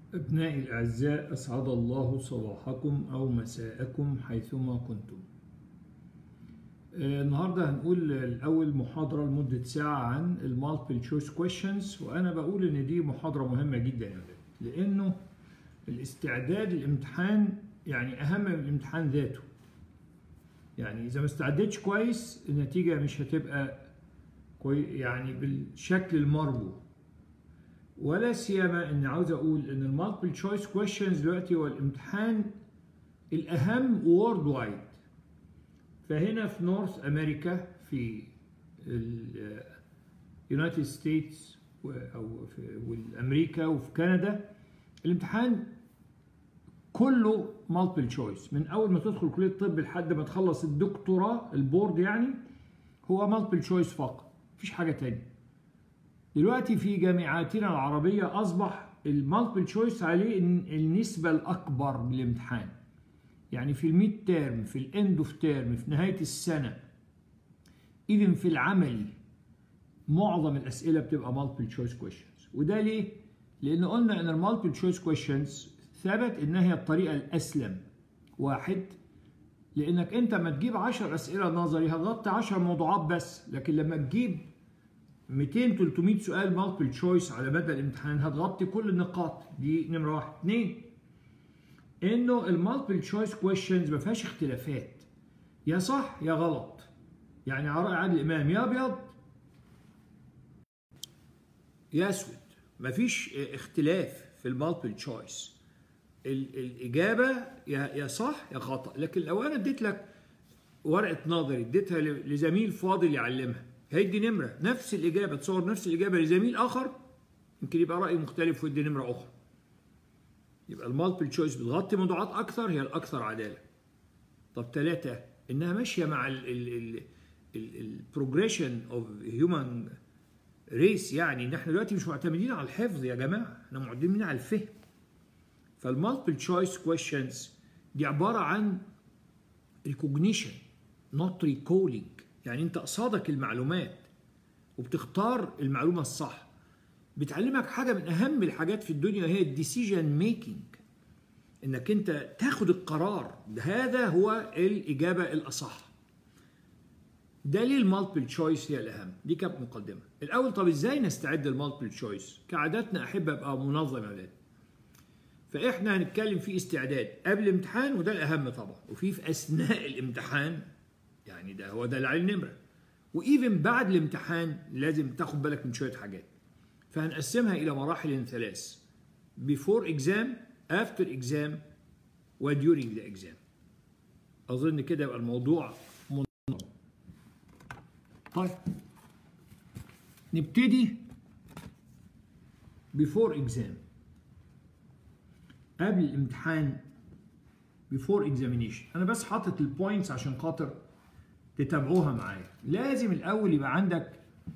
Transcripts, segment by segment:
أبنائي الأعزاء أسعد الله صباحكم أو مساءكم حيثما كنتم آه، النهاردة هنقول الأول محاضرة لمدة ساعة عن المالتيبل تشويس كويشنز وأنا بقول إن دي محاضرة مهمة جدا يا ولاد لأنه الاستعداد للامتحان يعني أهم من الامتحان ذاته يعني إذا ما استعدتش كويس النتيجة مش هتبقى كوي يعني بالشكل المرجو ولا سيما اني عاوز اقول ان المالتيبل تشويس كويشنز دلوقتي هو الامتحان الاهم وورد وايد فهنا في نورث امريكا في اليونايتد ستيتس او في والامريكا وفي كندا الامتحان كله مالتيبل تشويس من اول ما تدخل كليه الطب لحد ما تخلص الدكتوراه البورد يعني هو مالتيبل تشويس فقط مفيش حاجه تانية دلوقتي في جامعاتنا العربية أصبح المالتيبل تشويس عليه النسبة الأكبر للامتحان يعني في الميد تيرم في الاند اوف تيرم في نهاية السنة ايفن في العملي معظم الأسئلة بتبقى مالتيبل تشويس كويشنز وده ليه؟ لأن قلنا إن المالتيبل تشويس كويشنز ثبت إنها هي الطريقة الأسلم واحد لأنك أنت ما تجيب 10 أسئلة نظري هتغطي 10 موضوعات بس لكن لما تجيب 200 300 سؤال مالتيبل تشويس على مدى الامتحان هتغطي كل النقاط دي نمره واحد اثنين انه المالتيبل تشويس كويشنز ما فيهاش اختلافات يا صح يا غلط يعني عراء عادل امام يا ابيض يا اسود ما فيش اختلاف في المالتيبل تشويس الاجابه يا يا صح يا خطا لكن لو انا اديت لك ورقه نظري اديتها لزميل فاضل يعلمها هيدي نمرة نفس الإجابة تصور نفس الإجابة لزميل آخر يمكن يبقى رأي مختلف ويدي نمرة أخرى يبقى المالتيبل تشويس بتغطي موضوعات أكثر هي الأكثر عدالة طب ثلاثة إنها ماشية مع البروجريشن أوف هيومن ريس يعني إن إحنا دلوقتي مش معتمدين على الحفظ يا جماعة إحنا معتمدين على الفهم فالمالتيبل تشويس كويشنز دي عبارة عن ريكوجنيشن نوت ريكولينج يعني انت قصادك المعلومات وبتختار المعلومه الصح بتعلمك حاجه من اهم الحاجات في الدنيا هي الديسيجن ميكنج انك انت تاخد القرار هذا هو الاجابه الاصح ده ليه المالتيبل تشويس هي الاهم دي كانت مقدمه الاول طب ازاي نستعد للمالتيبل تشويس كعاداتنا احب ابقى منظم يا ولاد فاحنا هنتكلم في استعداد قبل الامتحان وده الاهم طبعا وفي في اثناء الامتحان يعني ده هو ده اللي عليه النمره وايفن بعد الامتحان لازم تاخد بالك من شويه حاجات فهنقسمها الى مراحل ثلاث before exam after exam و during the exam اظن كده يبقى الموضوع منظم طيب نبتدي before exam قبل الامتحان before examination انا بس حاطط البوينتس عشان خاطر تتابعوها معايا لازم الاول يبقى عندك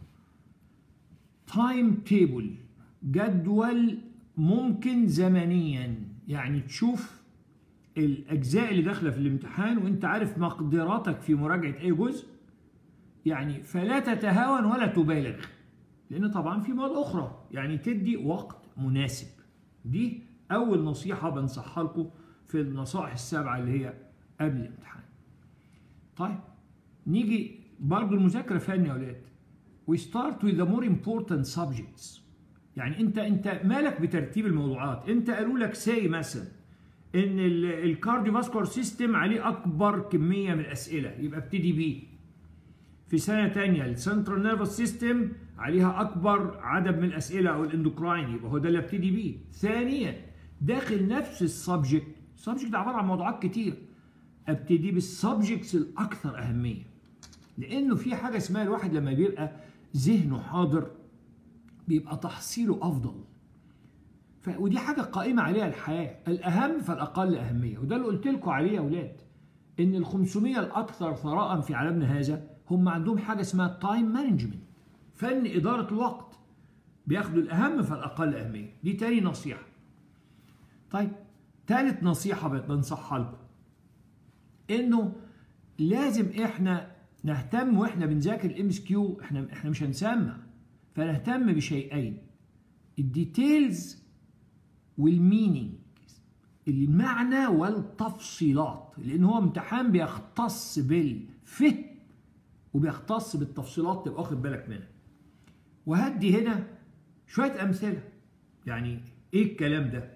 تايم تيبل جدول ممكن زمنيا يعني تشوف الاجزاء اللي داخله في الامتحان وانت عارف مقدراتك في مراجعه اي جزء يعني فلا تتهاون ولا تبالغ لان طبعا في مواد اخرى يعني تدي وقت مناسب دي اول نصيحه بنصحها لكم في النصائح السبعه اللي هي قبل الامتحان طيب نيجي برضو المذاكره فن يا اولاد we start with the more important subjects يعني انت انت مالك بترتيب الموضوعات انت قالوا لك سي مثلا ان الكارديو فاسكولار سيستم عليه اكبر كميه من الاسئله يبقى ابتدي بيه في سنه ثانيه السنترال نيرفس سيستم عليها اكبر عدد من الاسئله او الاندوكراين يبقى هو ده اللي ابتدي بيه ثانيا داخل نفس السبجكت السبجكت ده عباره عن موضوعات كتير ابتدي بالسبجكتس الاكثر اهميه لانه في حاجه اسمها الواحد لما بيبقى ذهنه حاضر بيبقى تحصيله افضل ف... ودي حاجه قائمه عليها الحياه الاهم فالاقل اهميه وده اللي قلت لكم عليه يا اولاد ان ال 500 الاكثر ثراء في عالمنا هذا هم عندهم حاجه اسمها تايم مانجمنت فن اداره الوقت بياخدوا الاهم فالاقل اهميه دي تاني نصيحه طيب ثالث نصيحه بنصحها لكم انه لازم احنا نهتم واحنا بنذاكر الام اس كيو احنا احنا مش هنسمع فنهتم بشيئين الديتيلز والمينينج المعنى والتفصيلات لان هو امتحان بيختص بالفهم وبيختص بالتفصيلات تبقى واخد بالك منها وهدي هنا شويه امثله يعني ايه الكلام ده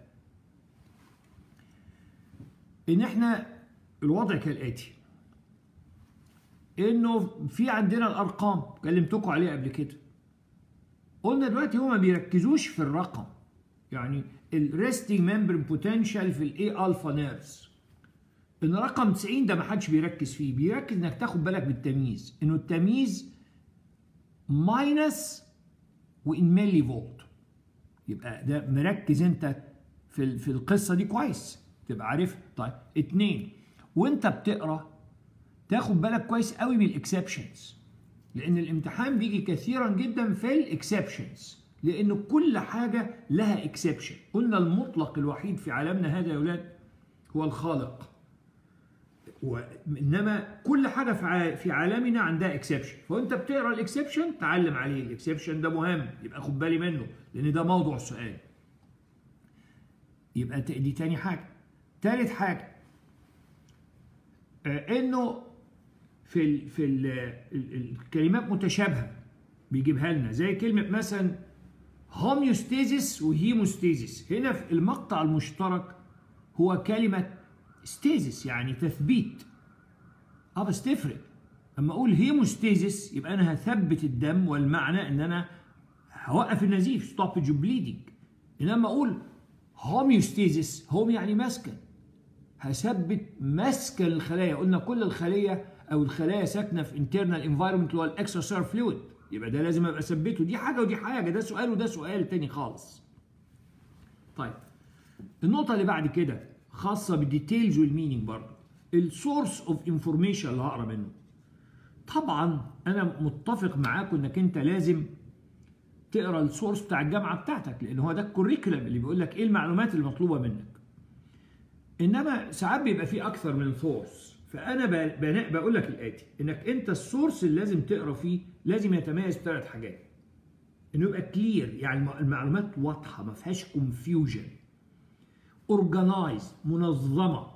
ان احنا الوضع كالاتي انه في عندنا الارقام كلمتكم عليها قبل كده قلنا دلوقتي هما ما بيركزوش في الرقم يعني الريستنج ممبرين بوتنشال في الاي الفا نيرفز ان رقم 90 ده ما حدش بيركز فيه بيركز انك تاخد بالك بالتمييز انه التمييز ماينس وان ملي فولت يبقى ده مركز انت في في القصه دي كويس تبقى عارف طيب اتنين وانت بتقرا تاخد بالك كويس قوي من الاكسبشنز لان الامتحان بيجي كثيرا جدا في الاكسبشنز لان كل حاجه لها اكسبشن قلنا المطلق الوحيد في عالمنا هذا يا اولاد هو الخالق انما كل حاجه في عالمنا عندها اكسبشن فانت بتقرا الاكسبشن تعلم عليه الاكسبشن ده مهم يبقى خد بالي منه لان ده موضوع السؤال يبقى دي تاني حاجه تالت حاجه انه في ال في ال الكلمات متشابهه بيجيبها لنا زي كلمه مثلا هوميوستيزيس وهيموستيزيس هنا في المقطع المشترك هو كلمه ستيزيس يعني تثبيت اه بس تفرق اما اقول هيموستيزيس يبقى انا هثبت الدم والمعنى ان انا هوقف النزيف ستوبج بليدنج انما اقول هوميوستيزيس هوم يعني مسكن هثبت مسكن الخلايا قلنا كل الخليه او الخلايا ساكنه في انترنال انفايرمنت اللي هو الاكسترا فلويد يبقى ده لازم ابقى اثبته دي حاجه ودي حاجه ده سؤال وده سؤال تاني خالص طيب النقطه اللي بعد كده خاصه بالديتيلز والمينينج برضه السورس اوف انفورميشن اللي هقرا منه طبعا انا متفق معاكم انك انت لازم تقرا السورس بتاع الجامعه بتاعتك لان هو ده الكوريكولم اللي بيقول لك ايه المعلومات اللي مطلوبه منك انما ساعات بيبقى في اكثر من سورس فانا بقول لك الاتي انك انت السورس اللي لازم تقرا فيه لازم يتميز بثلاث حاجات انه يبقى كلير يعني المعلومات واضحه ما فيهاش كونفيوجن اورجنايز منظمه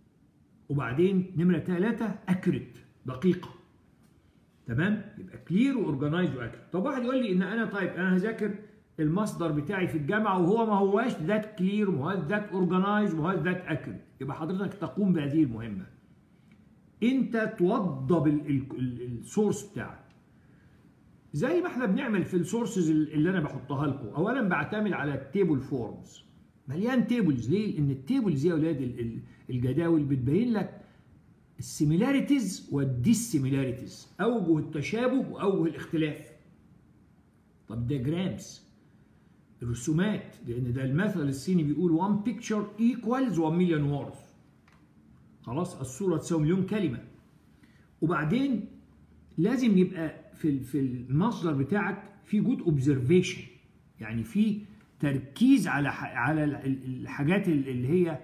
وبعدين نمره ثلاثه اكريت دقيقه تمام يبقى كلير واورجنايز واكريت طب واحد يقول لي ان انا طيب انا هذاكر المصدر بتاعي في الجامعه وهو ما هواش ذات كلير وما هواش ذات اورجنايز وما هواش ذات اكريت يبقى حضرتك تقوم بهذه المهمه انت توضب السورس بتاعك زي ما احنا بنعمل في السورسز اللي انا بحطها لكم اولا بعتمد على التيبل فورمز مليان تيبلز ليه لان التيبلز يا اولاد الجداول بتبين لك السيميلاريتيز والديسيميلاريتيز اوجه التشابه واوجه الاختلاف طب دياجرامز الرسومات لان ده المثل الصيني بيقول 1 picture equals 1 million words خلاص الصوره تساوي مليون كلمه وبعدين لازم يبقى في في المصدر بتاعك في جود اوبزرفيشن يعني في تركيز على على الحاجات اللي هي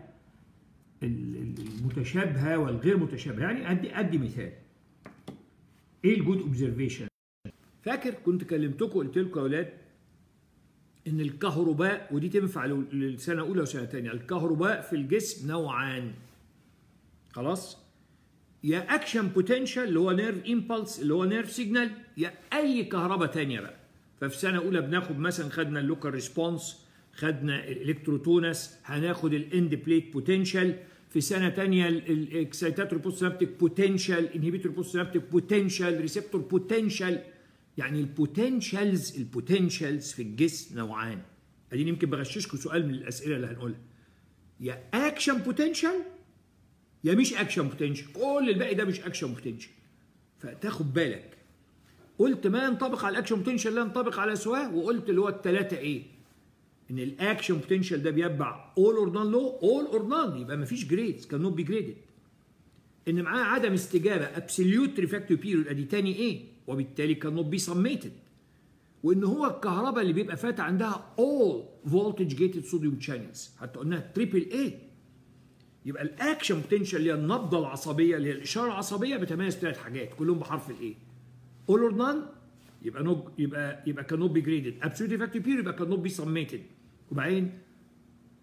المتشابهه والغير متشابهه يعني ادي ادي مثال ايه الجود اوبزرفيشن فاكر كنت كلمتكم قلت لكم يا اولاد ان الكهرباء ودي تنفع للسنه اولى وسنه ثانيه الكهرباء في الجسم نوعان خلاص يا اكشن بوتنشال اللي هو نيرف امبلس اللي هو نيرف سيجنال يا اي كهرباء ثانيه بقى ففي سنه اولى بناخد مثلا خدنا اللوكال ريسبونس خدنا الالكتروتونس هناخد الاند بليت بوتنشال في سنه ثانيه الاكسيتاتوري بوست سينابتيك بوتنشال انهبيتوري بوست سينابتيك بوتنشال ريسبتور بوتنشال يعني البوتنشالز البوتنشالز في الجسم نوعان اديني يمكن بغششكم سؤال من الاسئله اللي هنقولها يا اكشن بوتنشال يا مش اكشن بوتنشال كل الباقي ده مش اكشن بوتنشال فتاخد بالك قلت ما ينطبق على الاكشن بوتنشال لا ينطبق على سواه وقلت اللي هو الثلاثه ايه ان الاكشن بوتنشال ده بيتبع اول اور نون لو اول اور نون يبقى ما فيش جريدز كان نوت بي جريدد ان معاه عدم استجابه ابسوليوت ريفاكتوري بيريود ادي تاني ايه وبالتالي كان نوت بي سميتد وان هو الكهرباء اللي بيبقى فات عندها اول فولتج جيتد صوديوم شانلز حتى قلناها تريبل اي يبقى الاكشن بوتنشال اللي هي النبضه العصبيه اللي هي الاشاره العصبيه بتميز ثلاث حاجات كلهم بحرف الاي اول اور نون يبقى نوب يبقى يبقى كان نوت بي جريدد ابسوليوت ريفاكتوري بيريود يبقى كان نوت بي سميتد وبعدين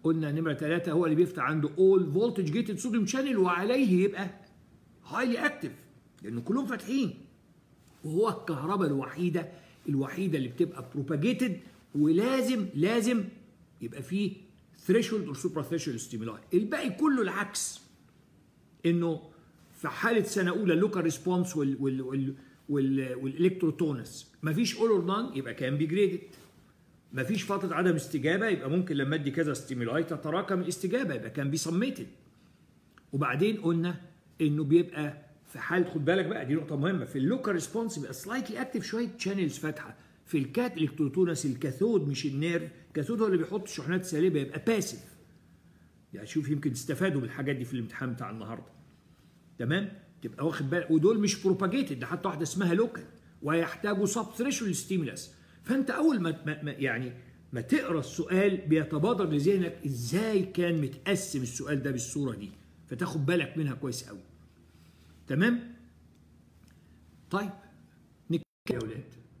قلنا نمره ثلاثه هو اللي بيفتح عنده اول فولتج جيتد صوديوم شانل وعليه يبقى هايلي اكتف لانه كلهم فاتحين وهو الكهرباء الوحيده الوحيده اللي بتبقى بروباجيتد ولازم لازم يبقى فيه ثريشولد اور سوبرا ثريشولد ستيمولاي الباقي كله العكس انه في حاله سنه اولى اللوكال ريسبونس وال وال وال وال والالكتروتونس مفيش اول اور نان يبقى كان بي جريدد مفيش فتره عدم استجابه يبقى ممكن لما ادي كذا ستيمولاي تتراكم الاستجابه يبقى كان بي سميتد وبعدين قلنا انه بيبقى في حاله خد بالك بقى دي نقطه مهمه في اللوكال ريسبونس بيبقى سلايتلي اكتف شويه شانلز فاتحه في الكات الكتروتونس الكاثود مش النيرف الكاثود هو اللي بيحط الشحنات السالبه يبقى باسيف يعني شوف يمكن تستفادوا بالحاجات دي في الامتحان بتاع النهارده تمام تبقى واخد بالك ودول مش بروباجيتد ده حتى واحده اسمها لوكال ويحتاجوا سب ثريشولد ستيمولاس فانت اول ما, ما, ما يعني ما تقرا السؤال بيتبادر لذهنك ازاي كان متقسم السؤال ده بالصوره دي فتاخد بالك منها كويس قوي تمام طيب نكمل يا اولاد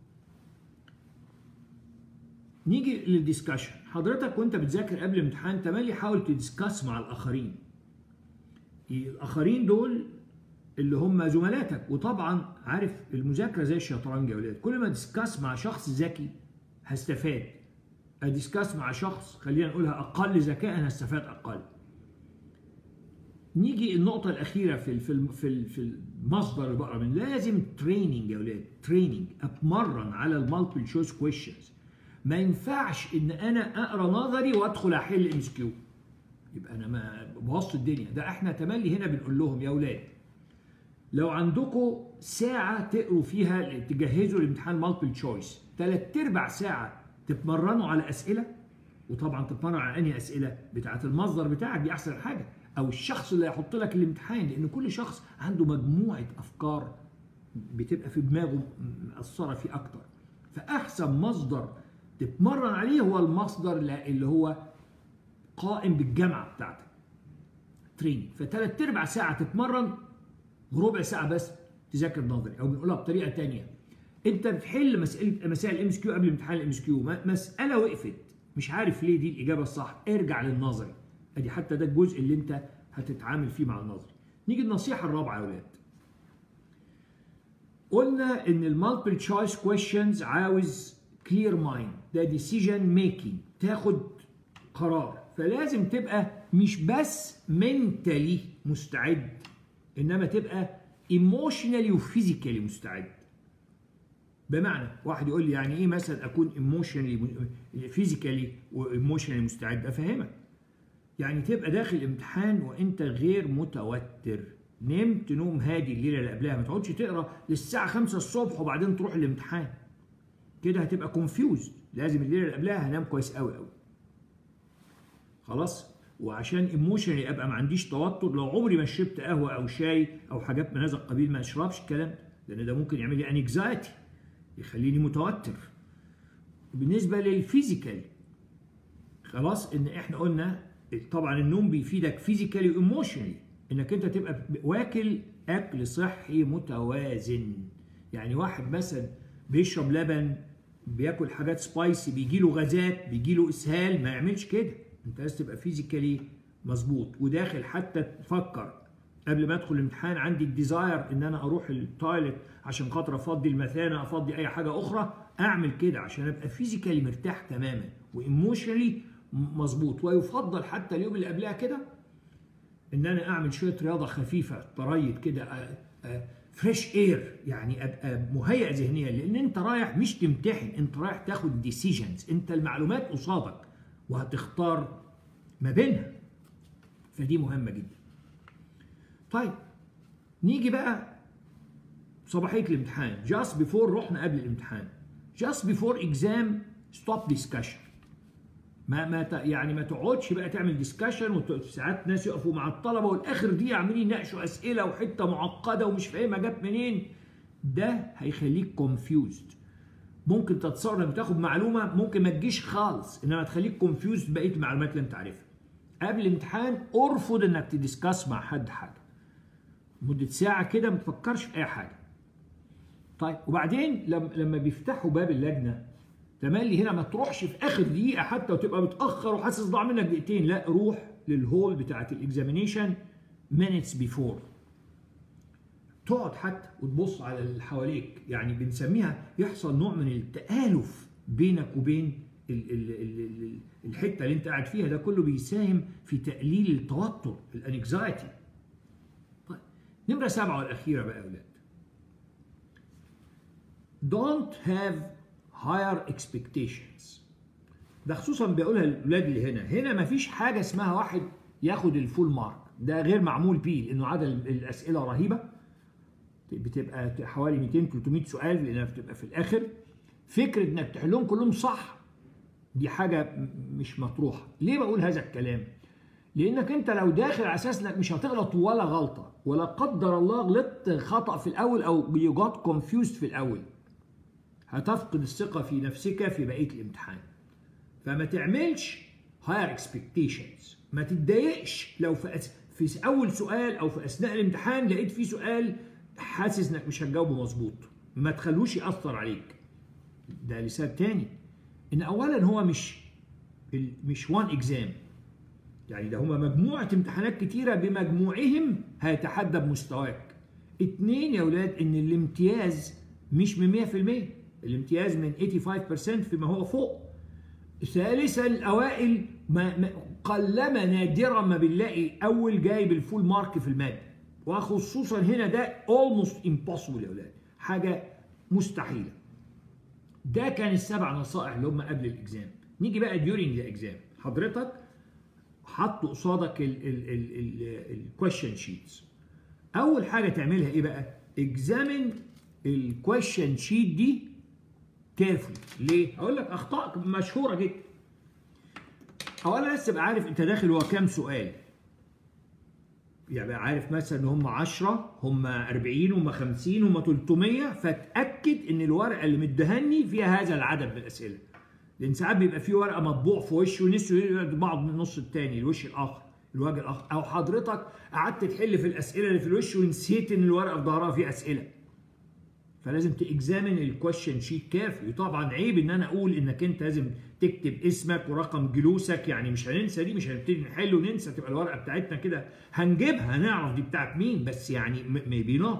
نيجي للديسكشن حضرتك وانت بتذاكر قبل الامتحان تملي حاول تدسكاس مع الاخرين الاخرين دول اللي هم زملاتك وطبعا عارف المذاكره زي الشطرنج يا اولاد كل ما ديسكاس مع شخص ذكي هستفاد اديسكاس مع شخص خلينا نقولها اقل ذكاء هستفاد اقل نيجي النقطة الأخيرة في في في في المصدر اللي بقرا من لازم تريننج يا ولاد تريننج أتمرن على المالتيبل تشويس كويشنز ما ينفعش إن أنا أقرا نظري وأدخل أحل ام كيو يبقى أنا ما بوظت الدنيا ده إحنا تملي هنا بنقول لهم يا ولاد لو عندكم ساعة تقروا فيها تجهزوا لامتحان مالتيبل تشويس ثلاث أرباع ساعة تتمرنوا على أسئلة وطبعا تتمرن على أنهي أسئلة بتاعة المصدر بتاعك دي أحسن حاجة او الشخص اللي هيحط لك الامتحان لان كل شخص عنده مجموعه افكار بتبقى في دماغه مأثره فيه اكتر فاحسن مصدر تتمرن عليه هو المصدر اللي هو قائم بالجامعه بتاعتك تريننج فثلاث ارباع ساعه تتمرن وربع ساعه بس تذاكر نظري او بنقولها بطريقه ثانيه انت بتحل مساله مسائل الام اس كيو قبل امتحان الام اس كيو مساله وقفت مش عارف ليه دي الاجابه الصح ارجع للنظري ادي حتى ده الجزء اللي انت هتتعامل فيه مع النظري نيجي النصيحه الرابعه يا ولاد قلنا ان المالتيبل تشويس كويشنز عاوز كلير مايند ده ديسيجن ميكينج تاخد قرار فلازم تبقى مش بس منتالي مستعد انما تبقى ايموشنالي وفيزيكالي مستعد بمعنى واحد يقول لي يعني ايه مثلا اكون ايموشنالي فيزيكالي وايموشنالي مستعد افهمك يعني تبقى داخل امتحان وانت غير متوتر نمت نوم هادي الليله اللي قبلها ما تقعدش تقرا للساعه 5 الصبح وبعدين تروح الامتحان كده هتبقى كونفيوز لازم الليله اللي قبلها هنام كويس قوي قوي خلاص وعشان ايموشنالي ابقى ما عنديش توتر لو عمري ما شربت قهوه او شاي او حاجات من هذا القبيل ما اشربش الكلام لان ده ممكن يعمل لي انكزايتي يخليني متوتر بالنسبه للفيزيكال خلاص ان احنا قلنا طبعا النوم بيفيدك فيزيكالي وايموشنالي انك انت تبقى واكل اكل صحي متوازن يعني واحد مثلا بيشرب لبن بياكل حاجات سبايسي بيجي له غازات بيجي له اسهال ما يعملش كده انت لازم تبقى فيزيكالي مظبوط وداخل حتى تفكر قبل ما ادخل الامتحان عندي الديزاير ان انا اروح التويلت عشان خاطر افضي المثانه افضي اي حاجه اخرى اعمل كده عشان ابقى فيزيكالي مرتاح تماما وايموشنالي مظبوط ويفضل حتى اليوم اللي قبلها كده ان انا اعمل شويه رياضه خفيفه طريت كده فريش اير يعني ابقى مهيئ ذهنيا لان انت رايح مش تمتحن انت رايح تاخد ديسيجنز انت المعلومات قصادك وهتختار ما بينها فدي مهمه جدا طيب نيجي بقى صباحيه الامتحان جاست بيفور رحنا قبل الامتحان جاست بيفور اكزام ستوب ديسكشن ما ما يعني ما تقعدش بقى تعمل ديسكشن وساعات ناس يقفوا مع الطلبه والاخر دي عاملين يناقشوا اسئله وحته معقده ومش فاهمها جت منين ده هيخليك كونفيوزد ممكن تتصور انك تاخد معلومه ممكن ما تجيش خالص انما تخليك كونفيوزد بقيه المعلومات اللي انت عارفها قبل الامتحان ارفض انك تديسكاس مع حد حاجه مده ساعه كده ما تفكرش في اي حاجه طيب وبعدين لما لما بيفتحوا باب اللجنه تملي هنا ما تروحش في اخر دقيقه حتى وتبقى متاخر وحاسس ضاع منك دقيقتين لا روح للهول بتاعت الاكزامينيشن minutes before تقعد حتى وتبص على اللي حواليك يعني بنسميها يحصل نوع من التآلف بينك وبين ال ال ال ال الحته اللي انت قاعد فيها ده كله بيساهم في تقليل التوتر الانكزايتي طيب نمره سبعه والاخيره بقى يا اولاد don't have higher expectations ده خصوصا بيقولها الاولاد اللي هنا هنا مفيش حاجه اسمها واحد ياخد الفول مارك ده غير معمول بيه لانه عدد الاسئله رهيبه بتبقى حوالي 200 300 سؤال لانها بتبقى في الاخر فكره انك تحلهم كلهم صح دي حاجه مش مطروحه ليه بقول هذا الكلام لانك انت لو داخل على اساس انك مش هتغلط ولا غلطه ولا قدر الله غلطت خطا في الاول او يو جوت كونفيوزد في الاول هتفقد الثقه في نفسك في بقيه الامتحان فما تعملش هاير اكسبكتيشنز ما تتضايقش لو في في اول سؤال او في اثناء الامتحان لقيت في سؤال حاسس انك مش هتجاوبه مظبوط ما تخلوش ياثر عليك ده لسبب تاني ان اولا هو مش مش وان اكزام يعني ده هما مجموعه امتحانات كتيره بمجموعهم هيتحدى بمستواك اتنين يا اولاد ان الامتياز مش من 100% الامتياز من 85% فيما هو فوق ثالثا الاوائل ما ما قلما نادرا ما بنلاقي اول جايب الفول مارك في الماده وخصوصا هنا ده almost impossible يا اولاد حاجه مستحيله ده كان السبع نصائح اللي هم قبل الاكزام نيجي بقى during الاكزام حضرتك حط قصادك الكويشن شيتس اول حاجه تعملها ايه بقى اكزامن الكويشن شيت دي كيرفولي ليه هقول لك اخطاء مشهوره جدا اولا بس تبقى عارف انت داخل هو كام سؤال يعني عارف مثلا ان هم 10 هم 40 هم 50 هم 300 فتاكد ان الورقه اللي مدهني فيها هذا العدد من الاسئله لان ساعات بيبقى في ورقه مطبوع في وش ونسوا بعض من النص الثاني الوش الاخر الوجه الاخر او حضرتك قعدت تحل في الاسئله اللي في الوش ونسيت ان الورقه في ظهرها فيها اسئله فلازم تاكزامن الكويشن شيت كافي وطبعا عيب ان انا اقول انك انت لازم تكتب اسمك ورقم جلوسك يعني مش هننسى دي مش هنبتدي نحل وننسى تبقى الورقه بتاعتنا كده هنجيبها نعرف دي بتاعت مين بس يعني ميبي نوت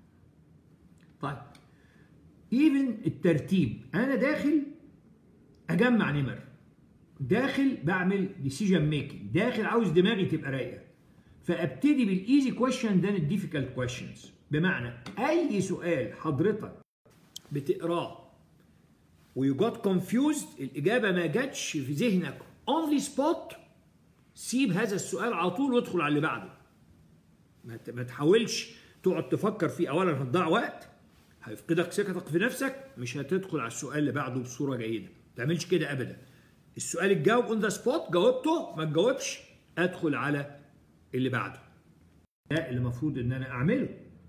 طيب ايفن الترتيب انا داخل اجمع نمر داخل بعمل ديسيجن ميكنج داخل عاوز دماغي تبقى رايقه فابتدي بالايزي كويشن ذان الديفيكالت كويشنز بمعنى اي سؤال حضرتك بتقراه ويو جوت كونفيوزد الاجابه ما جاتش في ذهنك اون ذا سبوت سيب هذا السؤال على طول وادخل على اللي بعده ما تحاولش تقعد تفكر فيه اولا هتضيع وقت هيفقدك ثقتك في نفسك مش هتدخل على السؤال اللي بعده بصوره جيده ما تعملش كده ابدا السؤال اتجاوب اون ذا سبوت جاوبته ما تجاوبش ادخل على اللي بعده ده اللي المفروض ان انا اعمله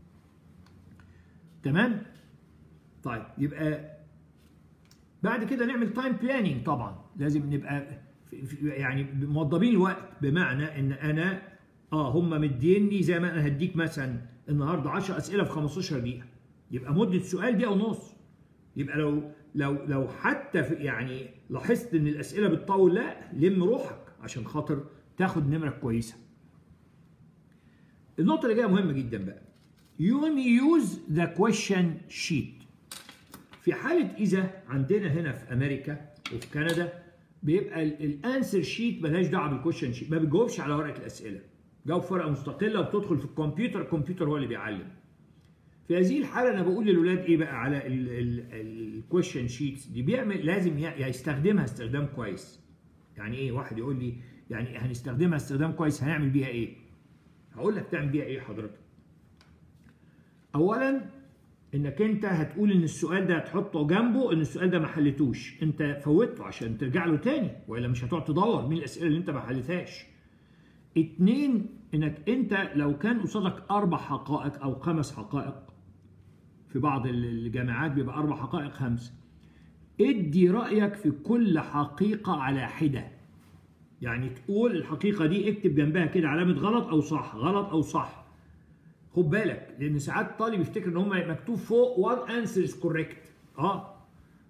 تمام طيب يبقى بعد كده نعمل تايم بلاننج طبعا لازم نبقى في في يعني موضبين الوقت بمعنى ان انا اه هم مديني زي ما انا هديك مثلا النهارده 10 اسئله في 15 دقيقه يبقى مده السؤال دقيقه ونص يبقى لو لو لو حتى في يعني لاحظت ان الاسئله بتطول لا لم روحك عشان خاطر تاخد نمره كويسه النقطه اللي جايه مهمه جدا بقى you use the question sheet في حالة إذا عندنا هنا في أمريكا وفي كندا بيبقى الانسر شيت ملهاش دعوة بالكويشن شيت ما بتجاوبش على ورقة الأسئلة جاوب في ورقة مستقلة وبتدخل في الكمبيوتر الكمبيوتر هو اللي بيعلم في هذه الحالة أنا بقول للولاد إيه بقى على الكويشن شيتس دي بيعمل لازم يستخدمها استخدام كويس يعني إيه واحد يقول لي يعني هنستخدمها استخدام كويس هنعمل بيها إيه هقول لك تعمل بيها إيه حضرتك اولا انك انت هتقول ان السؤال ده هتحطه جنبه ان السؤال ده ما حلتوش انت فوتته عشان ترجع له تاني والا مش هتقعد تدور مين الاسئله اللي انت ما حلتهاش اتنين انك انت لو كان قصادك اربع حقائق او خمس حقائق في بعض الجامعات بيبقى اربع حقائق خمسه ادي رايك في كل حقيقه على حده يعني تقول الحقيقه دي اكتب جنبها كده علامه غلط او صح غلط او صح خد بالك لان ساعات الطالب يفتكر ان هم مكتوب فوق وان انسر از كوريكت اه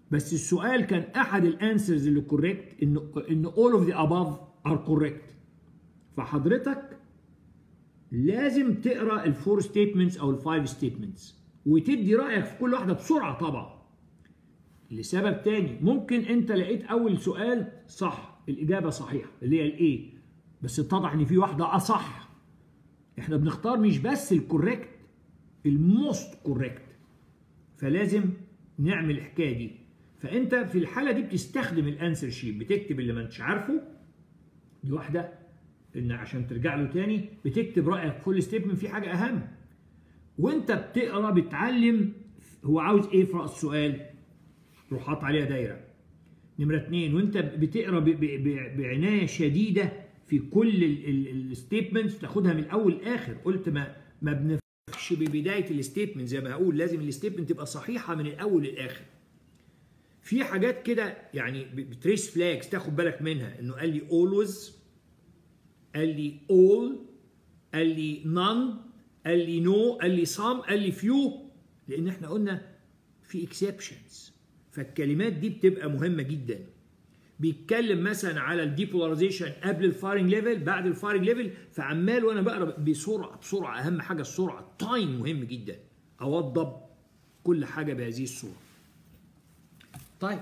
بس السؤال كان احد الانسرز اللي كوريكت ان ان all of the above are correct فحضرتك لازم تقرا الفور ستيتمنتس او الفايف ستيتمنتس وتدي رايك في كل واحده بسرعه طبعا لسبب تاني ممكن انت لقيت اول سؤال صح الاجابه صحيحه اللي هي الايه بس اتضح ان في واحده اصح احنا بنختار مش بس الكوريكت الموست كوريكت فلازم نعمل الحكايه دي فانت في الحاله دي بتستخدم الانسر شيت بتكتب اللي ما انتش عارفه دي واحده ان عشان ترجع له تاني بتكتب رايك في كل ستيتمنت في حاجه اهم وانت بتقرا بتعلم هو عاوز ايه في راس السؤال تروح حاطط عليها دايره نمره اتنين وانت بتقرا ب- ب- ب- بعنايه شديده في كل الستيتمنتس تاخدها من الاول لاخر قلت ما ما بنفرحش ببدايه الستيتمنت زي ما هقول لازم الستيتمنت تبقى صحيحه من الاول للاخر في حاجات كده يعني ب- بتريس فلاجز تاخد بالك منها انه قال لي always قال لي all قال لي none قال لي no قال لي some قال لي few لان احنا قلنا في exceptions فالكلمات دي بتبقى مهمه جدا بيتكلم مثلا على الديبولاريزيشن قبل الفايرنج ليفل بعد الفايرنج ليفل فعمال وانا بقرا بسرعه بسرعه اهم حاجه السرعه التايم مهم جدا اوضب كل حاجه بهذه الصوره طيب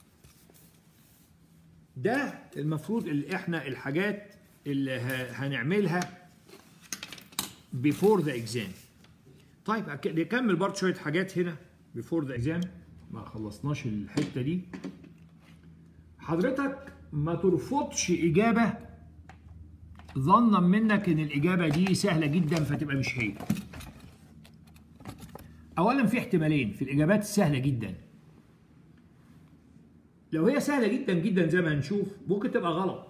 ده المفروض اللي احنا الحاجات اللي ه- هنعملها before the exam طيب أك- نكمل برضه شويه حاجات هنا before the exam ما خلصناش الحته دي حضرتك ما ترفضش اجابه ظنا منك ان الاجابه دي سهله جدا فتبقى مش هي اولا في احتمالين في الاجابات السهله جدا لو هي سهله جدا جدا زي ما هنشوف ممكن تبقى غلط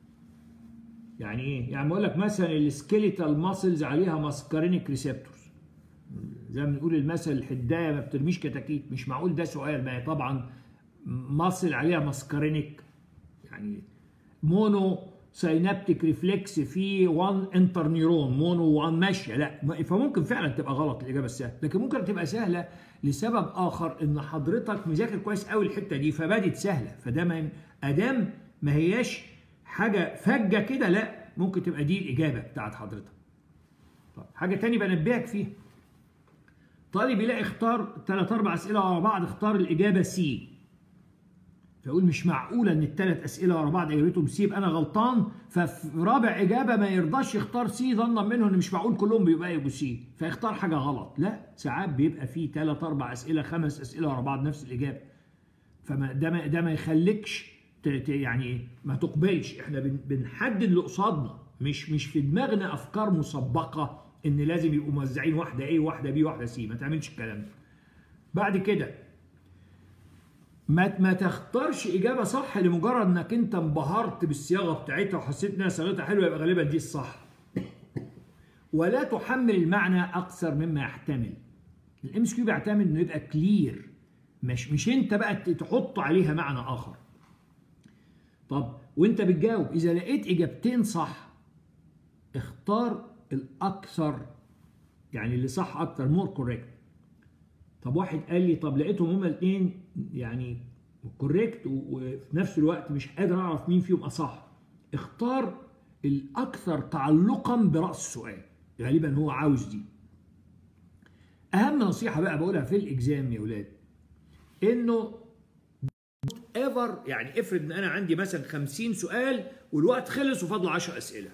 يعني ايه يعني بقول لك مثلا السكيليتال ماسلز عليها ماسكارينيك ريسبتورز زي ما بنقول المثل الحدايه ما بترميش كتاكيت مش معقول ده سؤال ما هي طبعا ماسل عليها ماسكارينيك يعني مونو ساينابتيك ريفلكس في 1 انتر نيرون مونو 1 ماشيه لا ما- فممكن فعلا تبقى غلط الاجابه السهله لكن ممكن تبقى سهله لسبب اخر ان حضرتك مذاكر كويس قوي الحته دي فبدت سهله فده ما ادام ما هياش حاجه فجه كده لا ممكن تبقى دي الاجابه بتاعت حضرتك طيب حاجه تاني بنبهك فيها طالب يلاقي اختار ثلاث اربع اسئله ورا بعض اختار الاجابه سي فيقول مش معقوله ان الثلاث اسئله ورا بعض اجابتهم سي يبقى انا غلطان ففي رابع اجابه ما يرضاش يختار سي ظنا منه ان مش معقول كلهم بيبقى يبقوا سي فيختار حاجه غلط لا ساعات بيبقى فيه ثلاث اربع اسئله خمس اسئله ورا بعض نفس الاجابه فما ده ما ده ما يخليكش ت- ت- يعني ما تقبلش احنا بن- بنحدد اللي قصادنا مش مش في دماغنا افكار مسبقه ان لازم يبقوا موزعين واحده ايه واحده بي واحده سي ما تعملش الكلام ده بعد كده ما ما تختارش اجابه صح لمجرد انك انت انبهرت بالصياغه بتاعتها وحسيت انها صياغتها حلوه يبقى غالبا دي الصح ولا تحمل المعنى اكثر مما يحتمل الام اس كيو بيعتمد انه يبقى كلير مش مش انت بقى ت- تحط عليها معنى اخر طب وانت بتجاوب اذا لقيت اجابتين صح اختار الاكثر يعني اللي صح اكتر مور كوريكت طب واحد قال لي طب لقيتهم هما الاثنين يعني كوريكت وفي نفس الوقت مش قادر اعرف مين فيهم اصح اختار الاكثر تعلقا براس السؤال غالبا هو عاوز دي اهم نصيحه بقى بقولها في الاكزام يا ولاد انه ايفر يعني افرض ان انا عندي مثلا 50 سؤال والوقت خلص وفاضل 10 اسئله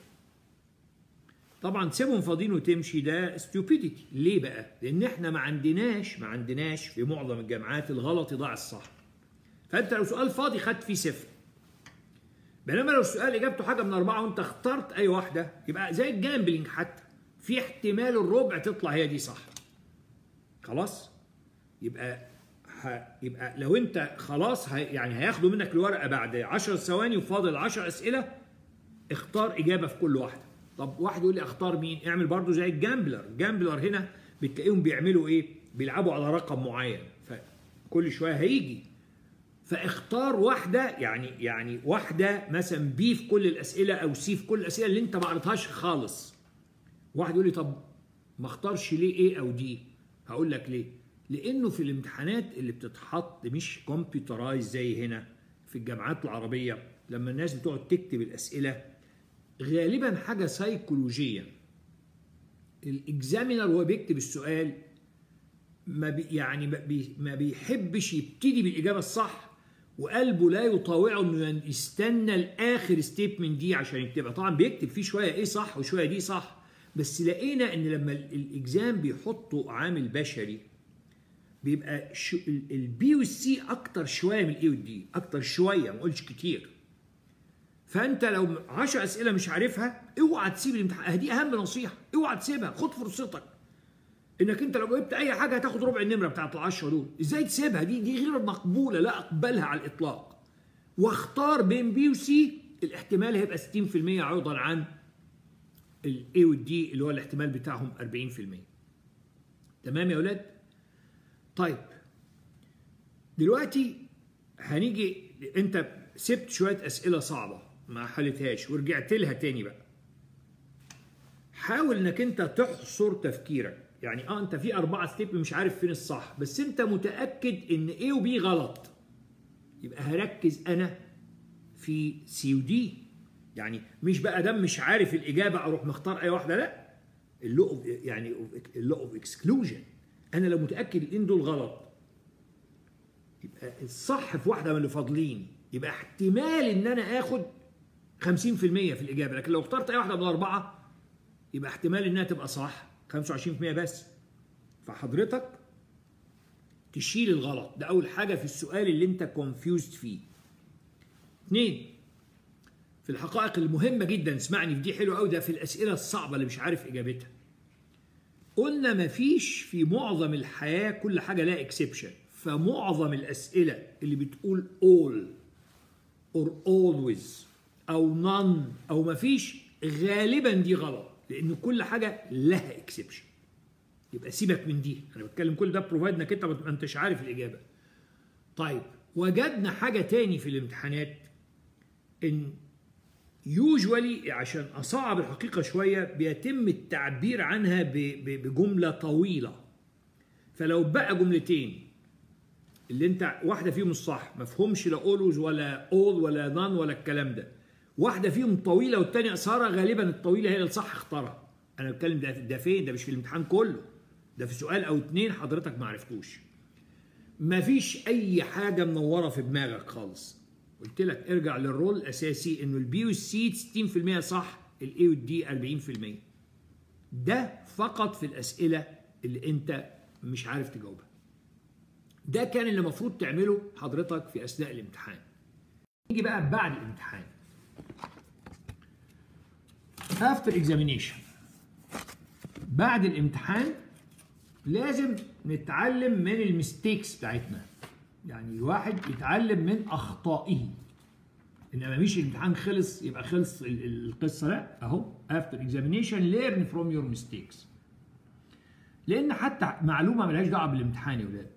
طبعا تسيبهم فاضيين وتمشي ده ستوبيديتي ليه بقى لان احنا ما عندناش ما عندناش في معظم الجامعات الغلط يضاع الصح فانت لو سؤال فاضي خدت فيه صفر بينما لو السؤال اجابته حاجه من اربعه وانت اخترت اي واحده يبقى زي الجامبلينج حتى في احتمال الربع تطلع هي دي صح خلاص يبقى ه... يبقى لو انت خلاص ه... يعني هياخدوا منك الورقه بعد 10 ثواني وفاضل 10 اسئله اختار اجابه في كل واحده طب واحد يقول لي اختار مين اعمل برضو زي الجامبلر الجامبلر هنا بتلاقيهم بيعملوا ايه بيلعبوا على رقم معين فكل شويه هيجي فاختار واحده يعني يعني واحده مثلا بي في كل الاسئله او سي في كل الاسئله اللي انت ما قريتهاش خالص واحد يقول لي طب ما اختارش ليه ايه او دي هقول لك ليه لانه في الامتحانات اللي بتتحط مش كمبيوترايز زي هنا في الجامعات العربيه لما الناس بتقعد تكتب الاسئله غالبا حاجه سيكولوجيه الاكزامينر وهو بيكتب السؤال ما بي يعني ما, بي ما بيحبش يبتدي بالاجابه الصح وقلبه لا يطاوعه انه يستنى الاخر ستيتمنت دي عشان يكتبها طبعا بيكتب فيه شويه ايه صح وشويه دي صح بس لقينا ان لما الاكزام بيحطوا عامل بشري بيبقى البي والسي اكتر شويه من الاي والدي اكتر شويه ما اقولش كتير فانت لو 10 اسئله مش عارفها اوعى تسيب الامتحان دي اهم نصيحه اوعى تسيبها خد فرصتك انك انت لو جبت اي حاجه هتاخد ربع النمره بتاعت ال10 دول ازاي تسيبها دي دي غير مقبوله لا اقبلها على الاطلاق واختار بين بي وسي الاحتمال هيبقى 60% عوضا عن الاي والدي اللي هو الاحتمال بتاعهم 40% تمام يا اولاد طيب دلوقتي هنيجي انت سبت شويه اسئله صعبه ما حلتهاش ورجعت لها تاني بقى حاول انك انت تحصر تفكيرك يعني اه انت في اربعه ستيب مش عارف فين الصح بس انت متاكد ان A وبي غلط يبقى هركز انا في سي ودي يعني مش بقى دام مش عارف الاجابه اروح مختار اي واحده لا اللو اوف يعني اللو اوف اكسكلوجن انا لو متاكد ان دول غلط يبقى الصح في واحده من اللي فاضلين يبقى احتمال ان انا اخد 50% في الاجابه لكن لو اخترت اي واحده من الاربعه يبقى احتمال انها تبقى صح 25% بس فحضرتك تشيل الغلط ده اول حاجه في السؤال اللي انت كونفيوزد فيه اثنين في الحقائق المهمة جدا اسمعني في دي حلوة قوي ده في الأسئلة الصعبة اللي مش عارف إجابتها. قلنا مفيش في معظم الحياة كل حاجة لها اكسبشن فمعظم الأسئلة اللي بتقول all or always أو none أو مفيش غالبا دي غلط لأن كل حاجة لها اكسبشن. يبقى سيبك من دي أنا بتكلم كل ده بروفايد إنك أنت ما أنتش عارف الإجابة. طيب وجدنا حاجة تاني في الامتحانات إن يوجوالي عشان اصعب الحقيقه شويه بيتم التعبير عنها بجمله طويله فلو بقى جملتين اللي انت واحده فيهم الصح مفهومش لا اولوز ولا اول ولا نان ولا الكلام ده واحده فيهم طويله والتانيه قصيره غالبا الطويله هي اللي الصح اختارها انا بتكلم ده ده فين ده مش في الامتحان كله ده في سؤال او اتنين حضرتك ما عرفتوش مفيش اي حاجه منوره في دماغك خالص قلت لك ارجع للرول الاساسي انه البي والسي 60% صح الاي والدي 40% ده فقط في الاسئله اللي انت مش عارف تجاوبها ده كان اللي المفروض تعمله حضرتك في اثناء الامتحان نيجي بقى بعد الامتحان after examination بعد الامتحان لازم نتعلم من المستيكس بتاعتنا يعني الواحد يتعلم من اخطائه انما مش الامتحان خلص يبقى خلص القصه لا اهو after examination learn from your mistakes لان حتى معلومه ملهاش دعوه بالامتحان يا ولاد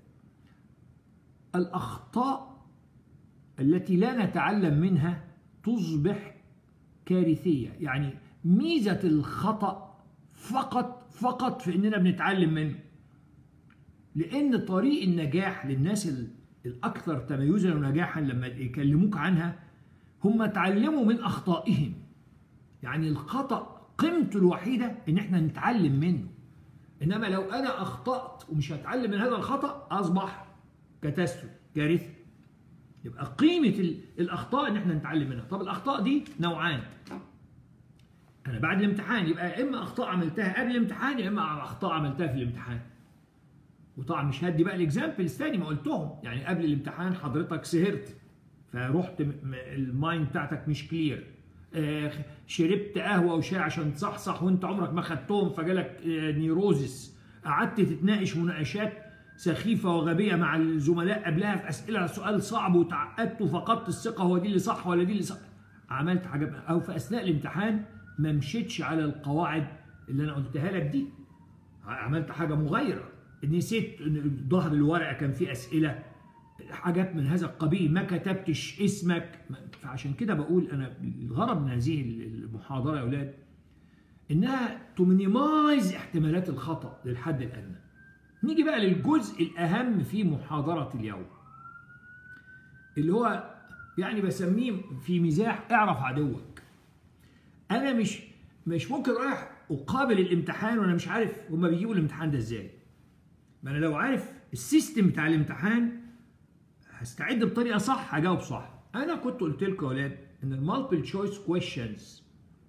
الاخطاء التي لا نتعلم منها تصبح كارثيه يعني ميزه الخطا فقط فقط في اننا بنتعلم منه لان طريق النجاح للناس الاكثر تميزا ونجاحا لما يكلموك عنها هم اتعلموا من اخطائهم يعني الخطا قيمته الوحيده ان احنا نتعلم منه انما لو انا اخطات ومش هتعلم من هذا الخطا اصبح كاتاستروف كارثه يبقى قيمه الاخطاء ان احنا نتعلم منها طب الاخطاء دي نوعان انا بعد الامتحان يبقى اما اخطاء عملتها قبل الامتحان يا اما اخطاء عملتها في الامتحان وطبعا مش هدي بقى الاكزامبلز تاني ما قلتهم يعني قبل الامتحان حضرتك سهرت فرحت المايند بتاعتك مش كلير آه شربت قهوه وشاي عشان تصحصح وانت عمرك ما خدتهم فجالك آه نيروزس قعدت تتناقش مناقشات سخيفه وغبيه مع الزملاء قبلها في اسئله سؤال صعب وتعقدت وفقدت الثقه هو دي اللي صح ولا دي اللي صح عملت حاجه او في اثناء الامتحان ما مشيتش على القواعد اللي انا قلتها لك دي عملت حاجه مغايره نسيت ظهر الورقه كان فيه اسئله حاجات من هذا القبيل ما كتبتش اسمك فعشان كده بقول انا الغرض من هذه المحاضره يا اولاد انها تمينيمايز احتمالات الخطا للحد الادنى نيجي بقى للجزء الاهم في محاضره اليوم اللي هو يعني بسميه في مزاح اعرف عدوك انا مش مش ممكن رايح اقابل الامتحان وانا مش عارف هما بيجيبوا الامتحان ده ازاي ما انا لو عارف السيستم بتاع الامتحان هستعد بطريقه صح هجاوب صح انا كنت قلت لكم يا اولاد ان المالتيبل تشويس كويشنز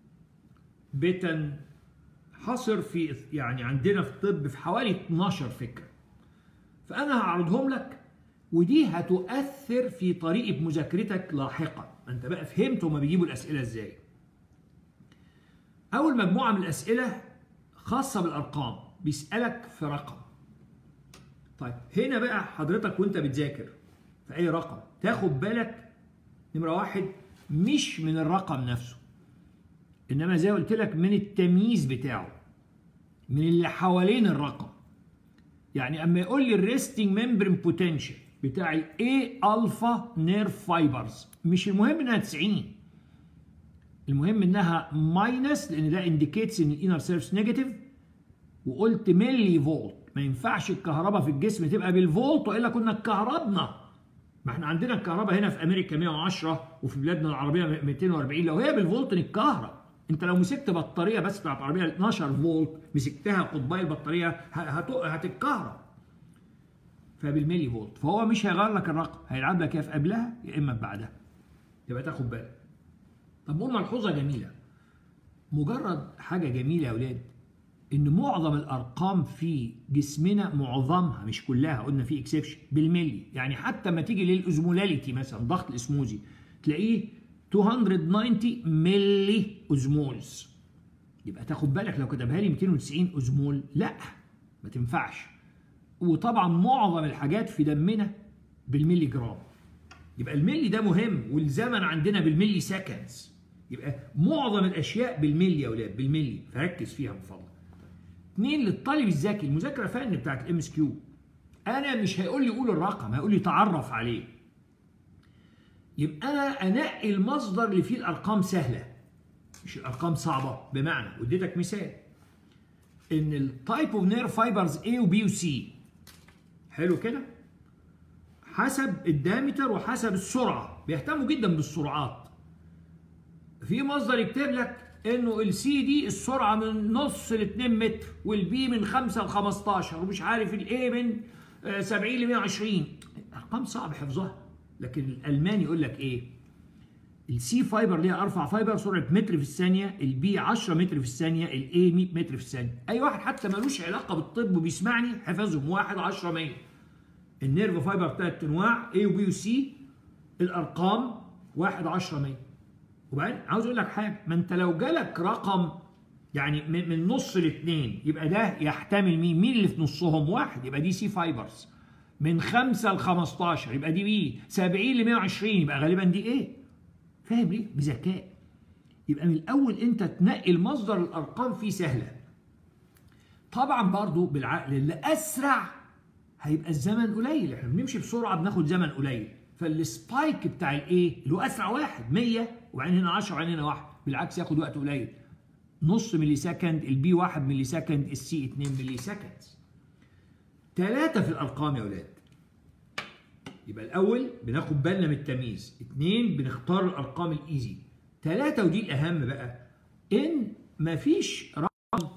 بتنحصر في يعني عندنا في الطب في حوالي 12 فكره فانا هعرضهم لك ودي هتؤثر في طريقه مذاكرتك لاحقا انت بقى فهمت هما بيجيبوا الاسئله ازاي اول مجموعه من الاسئله خاصه بالارقام بيسالك في رقم طيب هنا بقى حضرتك وانت بتذاكر في اي رقم تاخد بالك نمره واحد مش من الرقم نفسه انما زي ما قلت لك من التمييز بتاعه من اللي حوالين الرقم يعني اما يقول لي الريستنج ممبرين بوتنشال بتاع الاي الفا نيرف فايبرز مش المهم انها 90 المهم انها ماينس لان ده انديكيتس ان الانر سيرفس نيجاتيف وقلت ملي فولت ما ينفعش الكهرباء في الجسم تبقى بالفولت والا كنا اتكهربنا ما احنا عندنا الكهرباء هنا في امريكا 110 وفي بلادنا العربيه 240 لو هي بالفولت نتكهرب انت لو مسكت بطاريه بس بتاعت عربيه 12 فولت مسكتها قطبي البطاريه هتتكهرب فبالملي فولت فهو مش هيغير لك الرقم هيلعب لك يا في قبلها يا اما بعدها يبقى تاخد بالك طب قول ملحوظه جميله مجرد حاجه جميله يا اولاد ان معظم الارقام في جسمنا معظمها مش كلها قلنا في اكسبشن بالملي يعني حتى ما تيجي للازمولاليتي مثلا ضغط الاسموزي تلاقيه 290 ملي اوزمولز يبقى تاخد بالك لو كتبها لي 290 اوزمول لا ما تنفعش وطبعا معظم الحاجات في دمنا بالملي جرام يبقى الملي ده مهم والزمن عندنا بالملي سكندز يبقى معظم الاشياء بالملي يا اولاد بالملي فركز فيها من فضلك اثنين للطالب الذكي المذاكره فن بتاعت الام اس كيو انا مش هيقول لي قول الرقم هيقول لي تعرف عليه يبقى انا انقي المصدر اللي فيه الارقام سهله مش الارقام صعبه بمعنى اديتك مثال ان التايب اوف نير فايبرز A وبي وسي حلو كده حسب الدامتر وحسب السرعه بيهتموا جدا بالسرعات في مصدر يكتب لك انه السي دي السرعه من نص ل 2 متر والبي من 5 ل 15 ومش عارف الاي من 70 ل 120 ارقام صعب حفظها لكن الالماني يقول لك ايه السي فايبر ليها ارفع فايبر سرعه متر في الثانيه البي 10 متر في الثانيه الاي 100 متر في الثانيه اي واحد حتى ملوش علاقه بالطب وبيسمعني حفظهم 1 10 100 النيرف فايبر ثلاث انواع اي وبي وسي الارقام 1 10 100 وبعدين عاوز اقول لك حاجه ما انت لو جالك رقم يعني من نص لاثنين يبقى ده يحتمل مين؟ مين اللي في نصهم؟ واحد يبقى دي سي فايبرز من 5 ل 15 يبقى دي بي 70 ل 120 يبقى غالبا دي ايه؟ فاهم ليه؟ بذكاء يبقى من الاول انت تنقي المصدر الارقام فيه سهله طبعا برضو بالعقل اللي اسرع هيبقى الزمن قليل احنا بنمشي بسرعه بناخد زمن قليل فالسبايك بتاع الايه اللي هو اسرع واحد 100 وبعدين هنا 10 وبعدين هنا 1 بالعكس ياخد وقت قليل نص ملي سكند البي 1 ملي سكند السي 2 ملي سكند ثلاثة في الأرقام يا ولاد يبقى الأول بناخد بالنا من التمييز اثنين بنختار الأرقام الإيزي ثلاثة ودي الأهم بقى إن مفيش رقم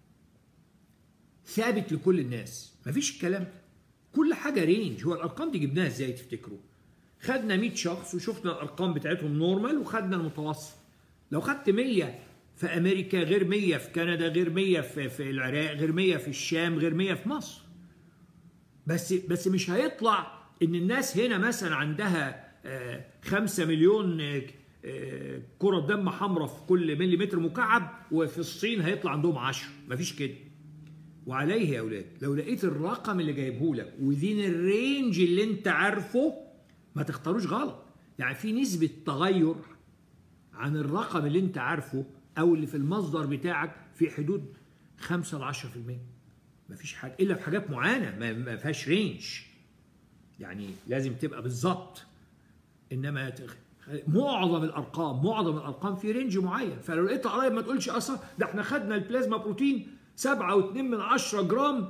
ثابت لكل الناس مفيش الكلام ده كل حاجة رينج هو الأرقام دي جبناها إزاي تفتكروا خدنا 100 شخص وشفنا الأرقام بتاعتهم نورمال وخدنا المتوسط لو خدت 100 في أمريكا غير 100 في كندا غير 100 في, في العراق غير 100 في الشام غير 100 في مصر بس بس مش هيطلع ان الناس هنا مثلا عندها خمسة مليون كرة دم حمراء في كل مليمتر مكعب وفي الصين هيطلع عندهم 10 مفيش كده وعليه يا اولاد لو لقيت الرقم اللي جايبه لك وذين الرينج اللي انت عارفه ما تختاروش غلط يعني في نسبة تغير عن الرقم اللي انت عارفه او اللي في المصدر بتاعك في حدود 5 ل 10% مفيش حاجه الا في حاجات معينه ما فيهاش رينج يعني لازم تبقى بالظبط انما معظم الارقام معظم الارقام في رينج معين فلو لقيتها قريب ما تقولش اصلا ده احنا خدنا البلازما بروتين 7.2 من 10 جرام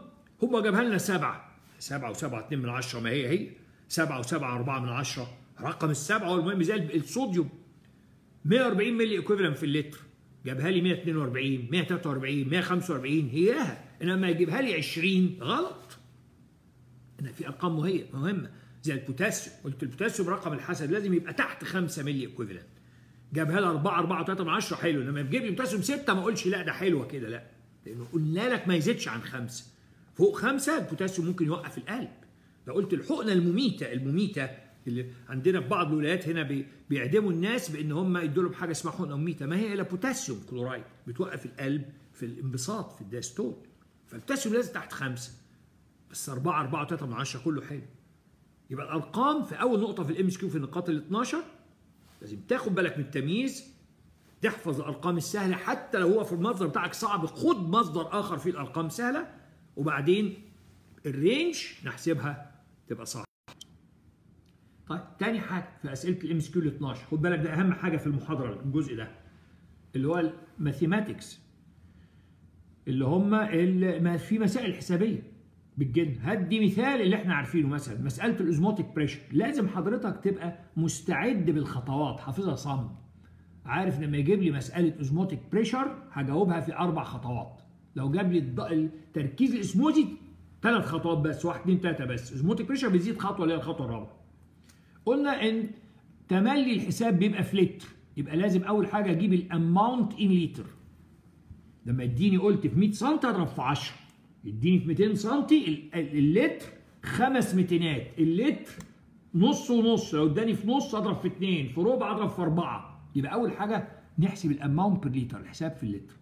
هم جابها لنا سبعة سبعة وسبعة اتنين من عشرة ما هي هي سبعة وسبعة أربعة من عشرة رقم السبعة هو المهم زي الصوديوم 140 ملي ايكوفالنت في اللتر جابها لي 142 143 145 هياها انما يجيبها لي 20 غلط انا في ارقام مهية مهمه زي البوتاسيوم قلت البوتاسيوم رقم الحسد لازم يبقى تحت 5 ملي ايكوفالنت جابها لي 4 4 3 من 10 حلو لما تجيب لي بوتاسيوم 6 ما اقولش لا ده حلوه كده لا لانه قلنا لك ما يزيدش عن 5 فوق 5 البوتاسيوم ممكن يوقف القلب لو قلت الحقنه المميته المميته اللي عندنا في بعض الولايات هنا بي بيعدموا الناس بان هم يدوا لهم حاجه اسمها حقنه مميته ما هي الا بوتاسيوم كلورايد بتوقف القلب في الانبساط في الدايستول فالبوتاسيوم لازم تحت خمسه بس 4 4 3 من 10 كله حلو يبقى الارقام في اول نقطه في الام اس كيو في النقاط ال 12 لازم تاخد بالك من التمييز تحفظ الارقام السهله حتى لو هو في المصدر بتاعك صعب خد مصدر اخر فيه الارقام سهله وبعدين الرينج نحسبها تبقى صح طيب تاني حاجه في اسئله الام اس كيو ال 12 خد بالك ده اهم حاجه في المحاضره الجزء ده اللي هو الماثيماتكس اللي هم ما في مسائل حسابيه بالجن هدي مثال اللي احنا عارفينه مثلا مساله الاوزموتيك بريشر لازم حضرتك تبقى مستعد بالخطوات حافظها صم عارف لما يجيب لي مساله اوزموتيك بريشر هجاوبها في اربع خطوات لو جاب لي التركيز الاسموزي ثلاث خطوات بس واحد اثنين ثلاثه بس اوزموتيك بريشر بيزيد خطوه اللي هي الخطوه الرابعه قلنا ان تملي الحساب بيبقى في لتر يبقى لازم اول حاجه اجيب الاماونت ان لتر لما يديني قلت في 100 سم اضرب في 10 يديني في 200 سم اللتر خمس متينات اللتر نص ونص لو اداني في نص اضرب في 2 في ربع اضرب في 4 يبقى اول حاجه نحسب الاماونت بير لتر الحساب في اللتر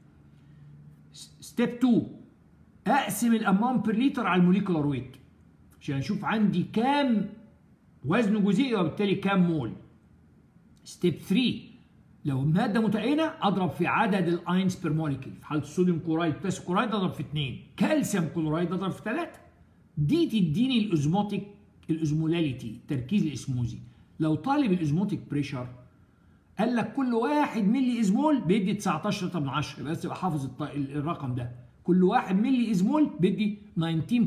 ستيب 2 اقسم الاماونت بير لتر على الموليكولار ويت عشان اشوف عندي كام وزن جزيئي وبالتالي كام مول ستيب 3 لو الماده متعينه اضرب في عدد الاينز بير موليكيول في حاله الصوديوم كلورايد بوتاسيوم كلورايد اضرب في 2 كالسيوم كلورايد اضرب في 3 دي تديني الاوزموتيك الاوزمولاليتي تركيز الاسموزي لو طالب الاوزموتيك بريشر قال لك كل واحد ملي ازمول بيدي 19 من 10 بس تبقى حافظ الرقم ده كل واحد ملي ازمول بيدي 19.3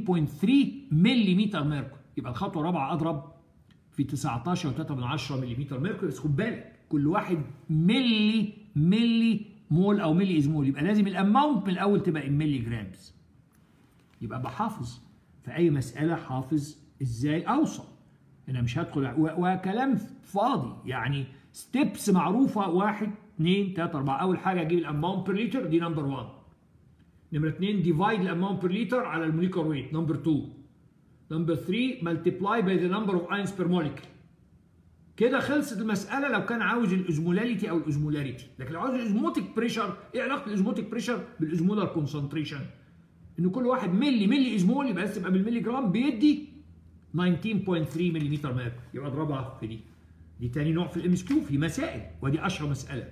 ملي متر ميركوري يبقى الخطوه الرابعه اضرب في 19 و3 من 10 ملم ميركوري بس خد بالك كل واحد ملي ملي مول او ملي ازمول يبقى لازم الاماونت من الاول تبقى ملي جرامز يبقى بحافظ في اي مساله حافظ ازاي اوصل انا مش هدخل وكلام فاضي يعني ستيبس معروفه واحد اثنين ثلاثة أربعة أول حاجة أجيب الأماونت بير لتر دي نمبر 1 نمرة اثنين ديفايد الأماونت بير لتر على الموليكولار ويت نمبر 2 نمبر 3 multiply by the number of ions per molecule كده خلصت المسألة لو كان عاوز الأزمولاريتي أو الأزمولاريتي لكن لو عاوز الأزموتيك بريشر إيه علاقة الأزموتيك بريشر بالأزمولار كونسنتريشن إن كل واحد ملي ملي إزمول يبقى لازم تبقى بالملي جرام بيدي 19.3 ملم ميركوري يبقى اضربها في دي دي تاني نوع في الام اس كيو في مسائل ودي اشهر مسألة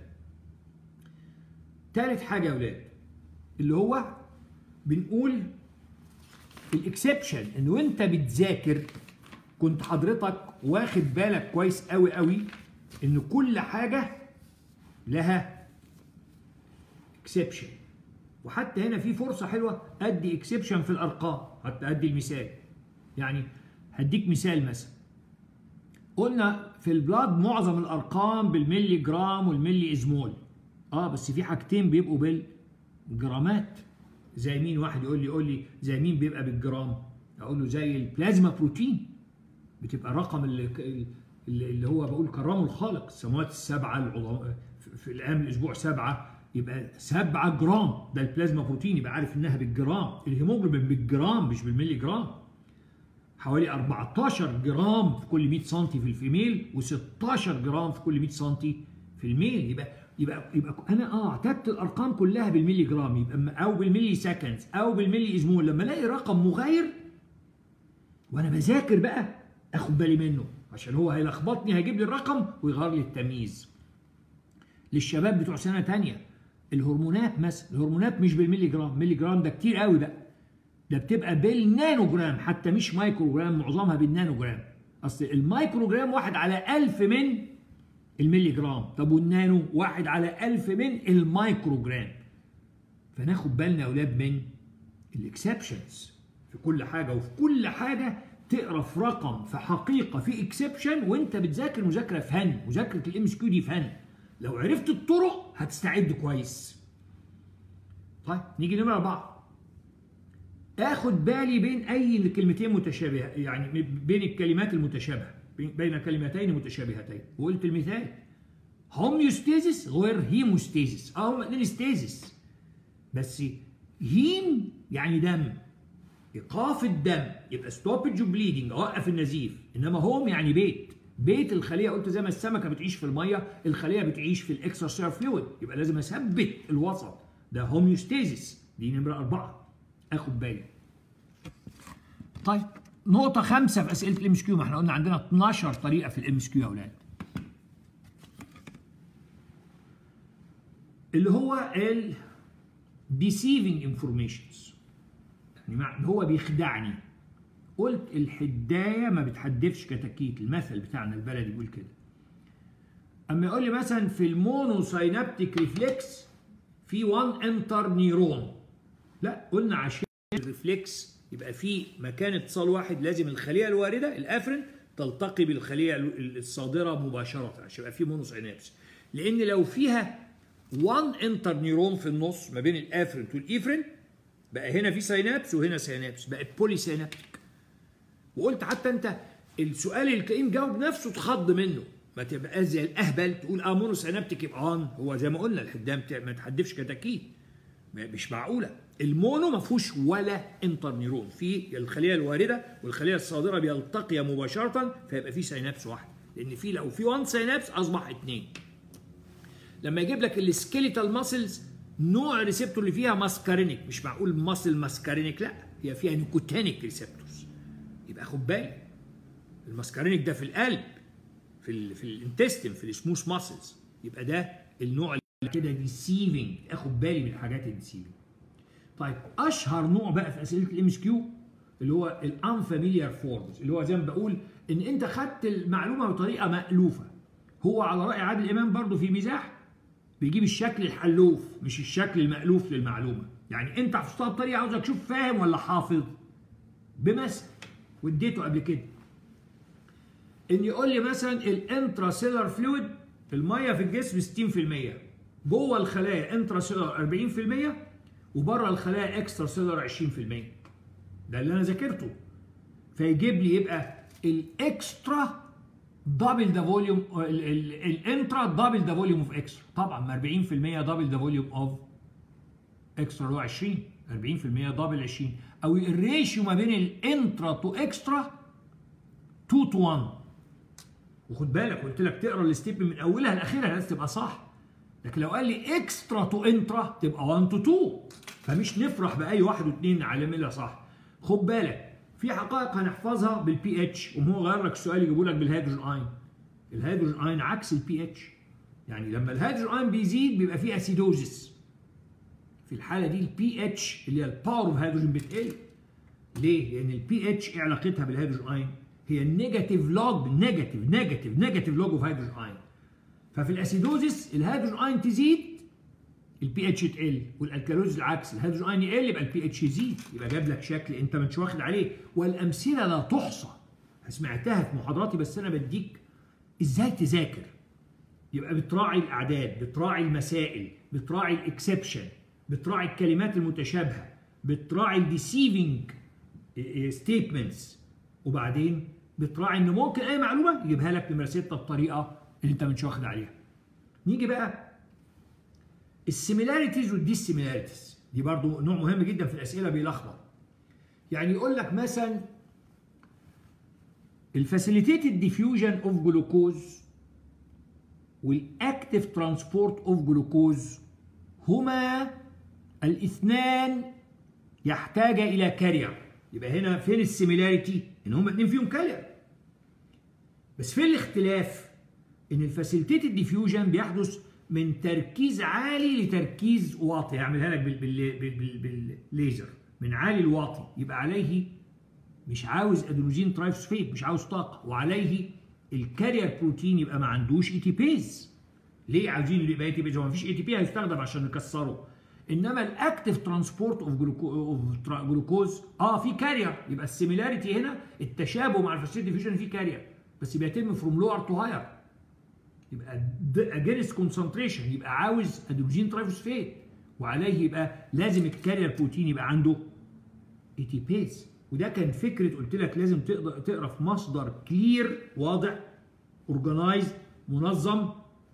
تالت حاجة يا ولاد اللي هو بنقول الاكسبشن ان وانت بتذاكر كنت حضرتك واخد بالك كويس قوي قوي ان كل حاجه لها اكسبشن وحتى هنا في فرصه حلوه ادي اكسبشن في الارقام حتى ادي المثال يعني هديك مثال مثلا قلنا في البلاد معظم الارقام بالملي جرام والملي ازمول اه بس في حاجتين بيبقوا بالجرامات زي مين واحد يقول لي يقول لي زي مين بيبقى بالجرام اقول له زي البلازما بروتين بتبقى الرقم اللي, اللي هو بقول كرمه الخالق السماوات السبعه العظام في العام الاسبوع سبعه يبقى 7 جرام ده البلازما بروتين يبقى عارف انها بالجرام الهيموجلوبين بالجرام مش بالملي جرام حوالي 14 جرام في كل 100 سم في الفيميل و16 جرام في كل 100 سم في الميل يبقى يبقى يبقى انا اه اعتدت الارقام كلها بالملي جرام يبقى او بالملي سكندز او بالملي ازمول لما الاقي رقم مغاير وانا بذاكر بقى اخد بالي منه عشان هو هيلخبطني هيجيب لي الرقم ويغير لي التمييز للشباب بتوع سنه تانية الهرمونات مثلا الهرمونات مش بالملي جرام ملي جرام ده كتير قوي بقى ده بتبقى بالنانو جرام حتى مش مايكرو جرام معظمها بالنانو جرام اصل المايكرو جرام واحد على ألف من الملي جرام طب والنانو واحد على ألف من المايكرو جرام فناخد بالنا يا اولاد من الاكسبشنز في كل حاجه وفي كل حاجه تقرا في رقم في حقيقه في اكسبشن وانت بتذاكر مذاكره فن مذاكره الام اس كيو دي فن لو عرفت الطرق هتستعد كويس طيب نيجي نمرة أربعة آخد بالي بين أي كلمتين متشابهة يعني بين الكلمات المتشابهة بين كلمتين متشابهتين وقلت المثال هوميوستيزيس غير هيموستيزيس اه هما الاثنين ستيزيس بس هيم يعني دم ايقاف الدم يبقى ستوبج بليدنج اوقف النزيف انما هوم يعني بيت بيت الخليه قلت زي ما السمكه بتعيش في الميه الخليه بتعيش في الاكسترا فلويد يبقى لازم اثبت الوسط ده هوميوستيزيس دي نمره اربعه اخد بالي طيب نقطه خمسه في اسئله الام اس كيو ما احنا قلنا عندنا 12 طريقه في الام اس كيو يا اولاد اللي هو ال deceiving informations يعني هو بيخدعني قلت الحدايه ما بتحدفش كتاكيت المثل بتاعنا البلدي بيقول كده اما يقول لي مثلا في المونوساينابتيك ريفلكس في 1 انتر نيرون لا قلنا عشان الريفلكس يبقى في مكان اتصال واحد لازم الخليه الوارده الافرن تلتقي بالخليه الصادره مباشره عشان يبقى في مونوساينابس لان لو فيها 1 انتر نيرون في النص ما بين الافرنت والافرنت بقى هنا في سينابس وهنا سينابس بقت بولي سينابتيك وقلت حتى انت السؤال اللي تلاقيه مجاوب نفسه تخض منه ما تبقاش زي الاهبل تقول اه مونو سينابتيك يبقى اون هو زي ما قلنا الحدام ما تحدفش كتاكيت مش معقوله المونو ما فيهوش ولا انتر نيرون في الخليه الوارده والخليه الصادره بيلتقيا مباشره فيبقى في سينابس واحد لان في لو في 1 سينابس اصبح اثنين لما يجيب لك السكيليتال ماسلز نوع الريسبتور اللي فيها ماسكارينيك مش معقول ماسل ماسكارينيك لا هي فيها نيكوتينيك ريسبتورز يبقى خد بالك الماسكارينيك ده في القلب في ال في الانتستين في السموث ماسلز يبقى ده النوع اللي كده ديسيفنج اخد بالي من الحاجات الديسيفنج طيب اشهر نوع بقى في اسئله الام اس كيو اللي هو الانفاميليار فورمز اللي هو زي ما بقول ان انت خدت المعلومه بطريقه مالوفه هو على راي عادل امام برضه في مزاح بيجيب الشكل الحلوف مش الشكل المألوف للمعلومة يعني انت حفظتها بطريقة عاوزك تشوف فاهم ولا حافظ بمثل واديته قبل كده ان يقول لي مثلا الانترا سيلر فلويد الميه في الجسم 60% جوه الخلايا انترا سيلر 40% وبره الخلايا اكسترا سيلر 20% ده اللي انا ذاكرته فيجيب لي يبقى الاكسترا دبل ذا فوليوم الانترا دبل ذا فوليوم اوف اكسترا طبعا 40% دبل ذا فوليوم اوف اكسترا اللي هو 20 40% دبل 20 او الريشيو ما بين الانترا تو اكسترا 2 تو 1 وخد بالك قلت لك تقرا الستيب من اولها لاخرها لازم تبقى صح لكن لو قال لي اكسترا تو انترا تبقى 1 تو 2 فمش نفرح باي واحد واثنين نعلمها صح خد بالك في حقائق هنحفظها بالبي اتش وهو غير لك السؤال يجيبوا لك بالهيدروجين اين الهيدروجين اين عكس البي اتش يعني لما الهيدروجين اين بيزيد بيبقى فيه اسيدوزس في الحاله دي البي اتش اللي هي الباور اوف هيدروجين بتقل ليه؟ لان البي اتش ايه علاقتها بالهيدروجين اين؟ هي النيجاتيف لوج نيجاتيف نيجاتيف نيجاتيف لوج اوف هيدروجين اين ففي الاسيدوزس الهيدروجين اين تزيد البي اتش تقل والالكالوز العكس الهيدروجين اين يقل يبقى البي اتش يزيد يبقى جاب لك شكل انت مش واخد عليه والامثله لا تحصى سمعتها في محاضراتي بس انا بديك ازاي تذاكر يبقى بتراعي الاعداد بتراعي المسائل بتراعي الاكسبشن بتراعي الكلمات المتشابهه بتراعي الديسيفنج ستيتمنتس وبعدين بتراعي ان ممكن اي معلومه يجيبها لك نمره 6 بطريقه اللي انت مش واخد عليها نيجي بقى السيميلاريتيز والديسيميلاريتيز دي برضو نوع مهم جدا في الاسئله بيلخبط يعني يقول لك مثلا الفاسيليتيتد ديفيوجن اوف جلوكوز والاكتف ترانسبورت اوف جلوكوز هما الاثنان يحتاجا الى كارير يبقى هنا فين السيميلاريتي ان هما الاثنين فيهم كارير بس فين الاختلاف ان الفاسيليتيتد ديفيوجن بيحدث من تركيز عالي لتركيز واطي هعملها لك بالليزر من عالي لواطي يبقى عليه مش عاوز ادينوزين ترايفوسفيت مش عاوز طاقه وعليه الكارير بروتين يبقى ما عندوش اي تي بيز ليه عاوزين يبقى اي تي بيز هو ما فيش اي تي بي هيستخدم عشان نكسره انما الاكتف ترانسبورت اوف جلوكوز اه في كارير يبقى السيميلاريتي هنا التشابه مع الفاسيلتي ديفيوجن في كارير بس بيتم فروم لور تو هاير يبقى اجينست كونسنتريشن يبقى عاوز ادروجين ترايفوسفيت وعليه يبقى لازم الكارير بروتين يبقى عنده اي تي بيز وده كان فكره قلت لك لازم تقدر تقرا في مصدر كلير واضح اورجنايز منظم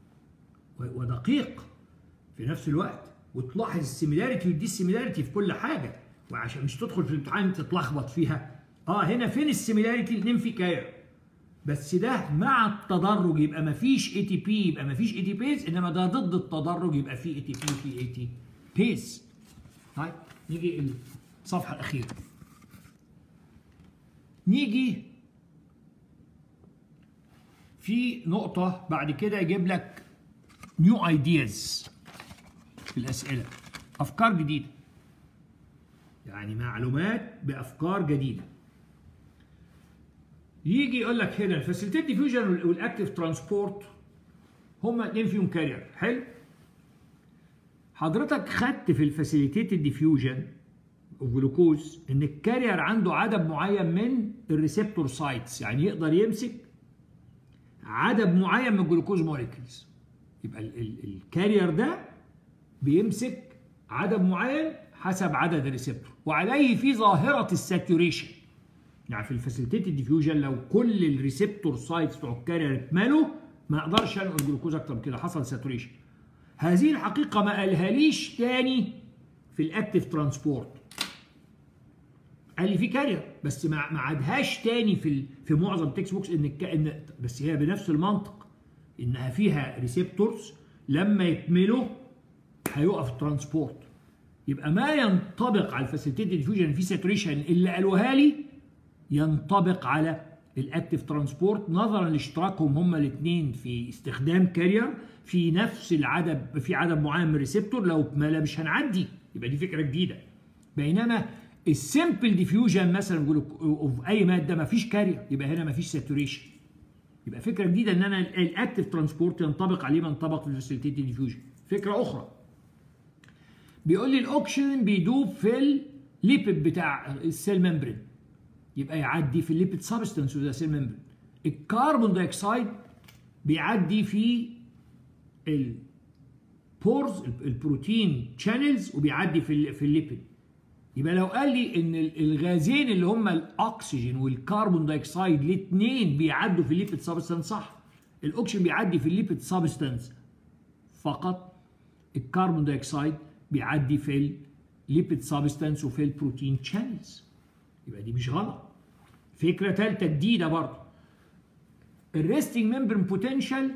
ودقيق في نفس الوقت وتلاحظ السيميلاريتي ودي السيميلاريتي في كل حاجه وعشان مش تدخل في الامتحان تتلخبط فيها اه هنا فين السيميلاريتي الاثنين في كاير بس ده مع التدرج يبقى ما فيش اي تي بي يبقى ما فيش اي تي بيز انما ده ضد التدرج يبقى في اي تي بي في اي تي بيز طيب نيجي الصفحه الاخيره نيجي في نقطة بعد كده يجيب لك نيو ايدياز في الأسئلة أفكار جديدة يعني معلومات بأفكار جديدة يجي يقول لك هنا الفاسيلتيت ديفيوجن والاكتيف ترانسبورت هما اتنين فيهم كارير حلو حضرتك خدت في الفاسيليتيت ديفيوجن جلوكوز ان الكارير عنده عدد معين من الريسبتور سايتس يعني يقدر يمسك عدد معين من الجلوكوز موليكيولز يبقى الكارير ده بيمسك عدد معين حسب عدد الريسبتور وعليه في ظاهره الساتوريشن يعني في الفاسيليتيت ديفيوجن لو كل الريسبتور سايتس بتوع الكارير اتملوا ما اقدرش انقل جلوكوز اكتر من كده حصل ساتوريشن هذه الحقيقه ما قالهاليش تاني في الاكتيف ترانسبورت قال لي في كارير بس ما ما عادهاش تاني في في معظم تكست بوكس ان الك... ان بس هي بنفس المنطق انها فيها ريسبتورز لما يكملوا هيقف الترانسبورت يبقى ما ينطبق على الفاسيليتيت ديفيوجن في ساتوريشن اللي قالوها لي ينطبق على الاكتيف ترانسبورت نظرا لاشتراكهم هما الاثنين في استخدام كارير في نفس العدد في عدد معين من الريسبتور لو اتملى مش هنعدي يبقى دي فكره جديده بينما السمبل ديفيوجن مثلا اوف اي ماده ما فيش كارير يبقى هنا ما فيش ساتوريشن يبقى فكره جديده ان انا الاكتيف ترانسبورت ينطبق عليه ما ينطبق في الفاسيليتيت ديفيوجن فكره اخرى بيقول لي الاوكسجين بيدوب في الليبيد بتاع السيل ممبرين يبقى يعدي في الليبيد سبستانس وذا سيل ممبرين الكربون دايوكسيد بيعدي في البورز البروتين شانلز وبيعدي في في الليبيد يبقى لو قال لي ان الغازين اللي هم الاكسجين والكربون دايوكسيد الاثنين بيعدوا في الليبيد سبستانس صح الاكسجين بيعدي في الليبيد سبستانس فقط الكربون دايوكسيد بيعدي في الليبيد سبستانس وفي البروتين شانلز يبقى دي مش غلط فكره ثالثه جديده برضه الريستنج ممبرين بوتنشال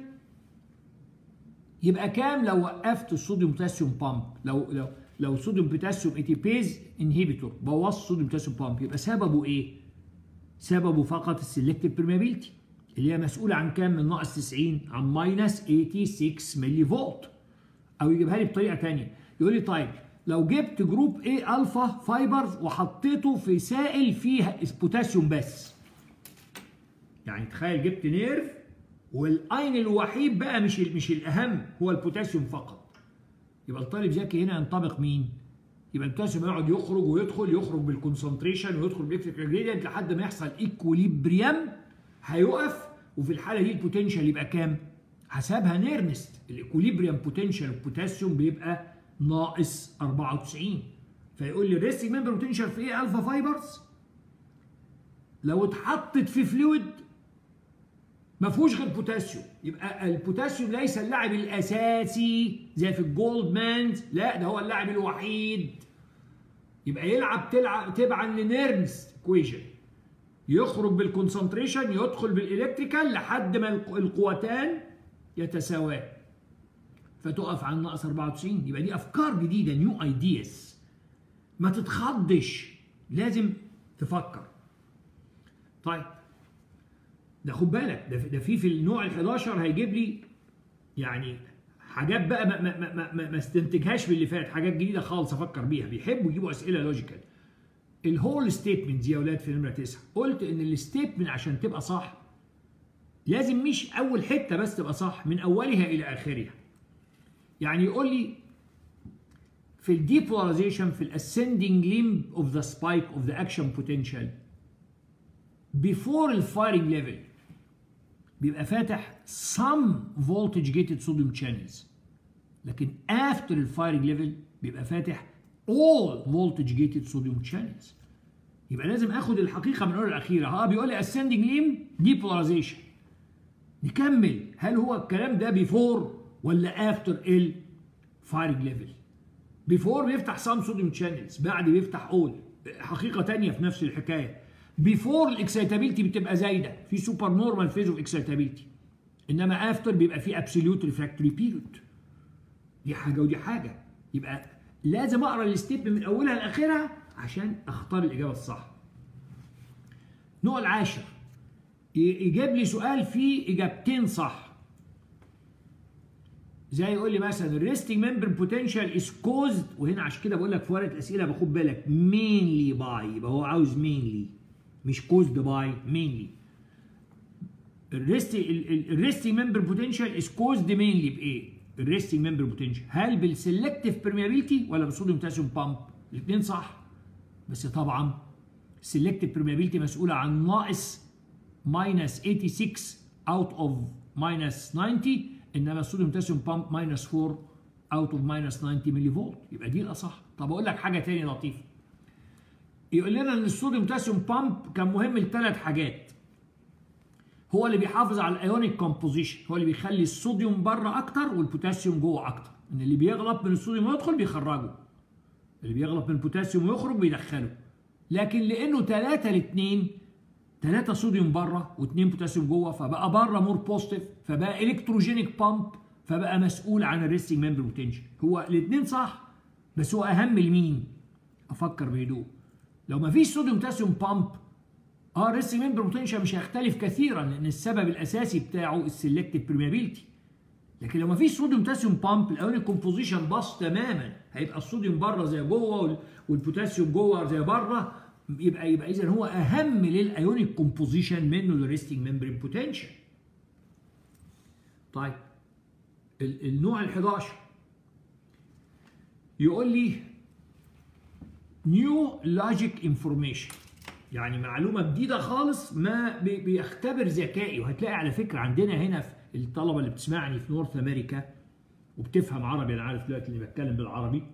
يبقى كام لو وقفت الصوديوم بوتاسيوم بامب لو لو لو صوديوم بوتاسيوم ايتيبيز انهيبيتور بوظ صوديوم بوتاسيوم بامب يبقى سببه ايه؟ سببه فقط السلكتيف برميابيلتي اللي هي مسؤوله عن كام من ناقص 90 عن ماينس 86 ملي فولت او يجيبها لي بطريقه ثانيه يقول لي طيب لو جبت جروب ايه الفا فايبرز وحطيته في سائل فيه بوتاسيوم بس يعني تخيل جبت نيرف والاين الوحيد بقى مش مش الاهم هو البوتاسيوم فقط يبقى الطالب ذكي هنا ينطبق مين؟ يبقى البوتاسيوم يقعد يخرج ويدخل يخرج بالكونسنتريشن ويدخل بالالكتريك جريدينت لحد ما يحصل ايكوليبريم هيقف وفي الحاله دي البوتنشال يبقى كام؟ حسبها نيرنست الايكوليبريم بوتنشال البوتاسيوم بيبقى ناقص 94 فيقول لي الريستنج ممبر بوتنشال في ايه الفا فايبرز لو اتحطت في فلويد ما فيهوش غير بوتاسيوم يبقى البوتاسيوم ليس اللاعب الاساسي زي في الجولد مانز لا ده هو اللاعب الوحيد يبقى يلعب تلعب تبعا لنيرنس ايكويشن يخرج بالكونسنتريشن يدخل بالالكتريكال لحد ما القوتان يتساويان فتقف عن ناقص 94 يبقى دي افكار جديده نيو ايدياز ما تتخضش لازم تفكر طيب ده خد بالك ده ده في في النوع ال 11 هيجيب لي يعني حاجات بقى ما ما ما ما, ما استنتجهاش في اللي فات حاجات جديده خالص افكر بيها بيحبوا يجيبوا اسئله لوجيكال الهول ستيتمنت يا اولاد في نمره 9 قلت ان الستيتمنت عشان تبقى صح لازم مش اول حته بس تبقى صح من اولها الى اخرها يعني يقول لي في الديبولاريزيشن في الاسcending limb of the spike of the action potential before الفايرنج ليفل بيبقى فاتح some voltage gated sodium channels لكن after الفايرنج ليفل بيبقى فاتح all voltage gated sodium channels يبقى لازم اخد الحقيقه من الاولى الاخيره ها بيقول لي ascending limb depolarization نكمل هل هو الكلام ده بيفور ولا افتر الفايرنج ليفل بيفور بيفتح سام صوديوم شانلز بعد بيفتح اول حقيقه تانية في نفس الحكايه بيفور الاكسيتابيلتي بتبقى زايده في سوبر نورمال فيز اوف اكسيتابيلتي انما افتر بيبقى في ابسوليوت ريفراكتوري بيريود دي حاجه ودي حاجه يبقى لازم اقرا الستيب من اولها لاخرها عشان اختار الاجابه الصح النوع العاشر يجيب لي سؤال فيه اجابتين صح زي يقول لي مثلا الريستنج ممبر بوتنشال از كوزد وهنا عشان كده بقول لك في ورقه الاسئله باخد بالك مينلي باي يبقى هو عاوز مينلي مش كوزد باي مينلي الريستنج ممبر بوتنشال از كوزد مينلي بايه؟ الريستنج ممبر بوتنشال هل بالسلكتيف برميابيلتي ولا بالصوديوم بوتاسيوم بامب؟ الاثنين صح بس طبعا السلكتيف برميابيلتي مسؤوله عن ناقص minus 86 out of minus 90 انما الصوديوم بوتاسيوم بامب minus 4 out of minus 90 ملي فولت يبقى دي الاصح طب اقول لك حاجه تاني لطيفه يقول لنا ان الصوديوم بوتاسيوم بامب كان مهم لثلاث حاجات هو اللي بيحافظ على الايونيك كومبوزيشن هو اللي بيخلي الصوديوم بره اكتر والبوتاسيوم جوه اكتر ان اللي بيغلط من الصوديوم يدخل بيخرجه اللي بيغلط من البوتاسيوم ويخرج بيدخله لكن لانه 3 ل 2 3 صوديوم بره و2 بوتاسيوم جوه فبقى بره مور بوزيتيف فبقى الكتروجينيك بامب فبقى مسؤول عن الريستنج ممبر بوتنشال هو الاثنين صح بس هو اهم لمين؟ افكر بهدوء لو ما فيش صوديوم بوتاسيوم بامب اه الريستنج ممبر بوتنشال مش هيختلف كثيرا لان السبب الاساسي بتاعه السلكتيف برميابيلتي لكن لو ما فيش صوديوم بوتاسيوم بامب الايونيك كومبوزيشن باص تماما هيبقى الصوديوم بره زي جوه والبوتاسيوم جوه زي بره يبقى يبقى اذا هو اهم للايونيك كومبوزيشن منه الريستنج ممبرين بوتنشال طيب النوع ال 11 يقول لي نيو لوجيك انفورميشن يعني معلومه جديده خالص ما بيختبر ذكائي وهتلاقي على فكره عندنا هنا في الطلبه اللي بتسمعني في نورث امريكا وبتفهم عربي انا عارف دلوقتي اني بتكلم بالعربي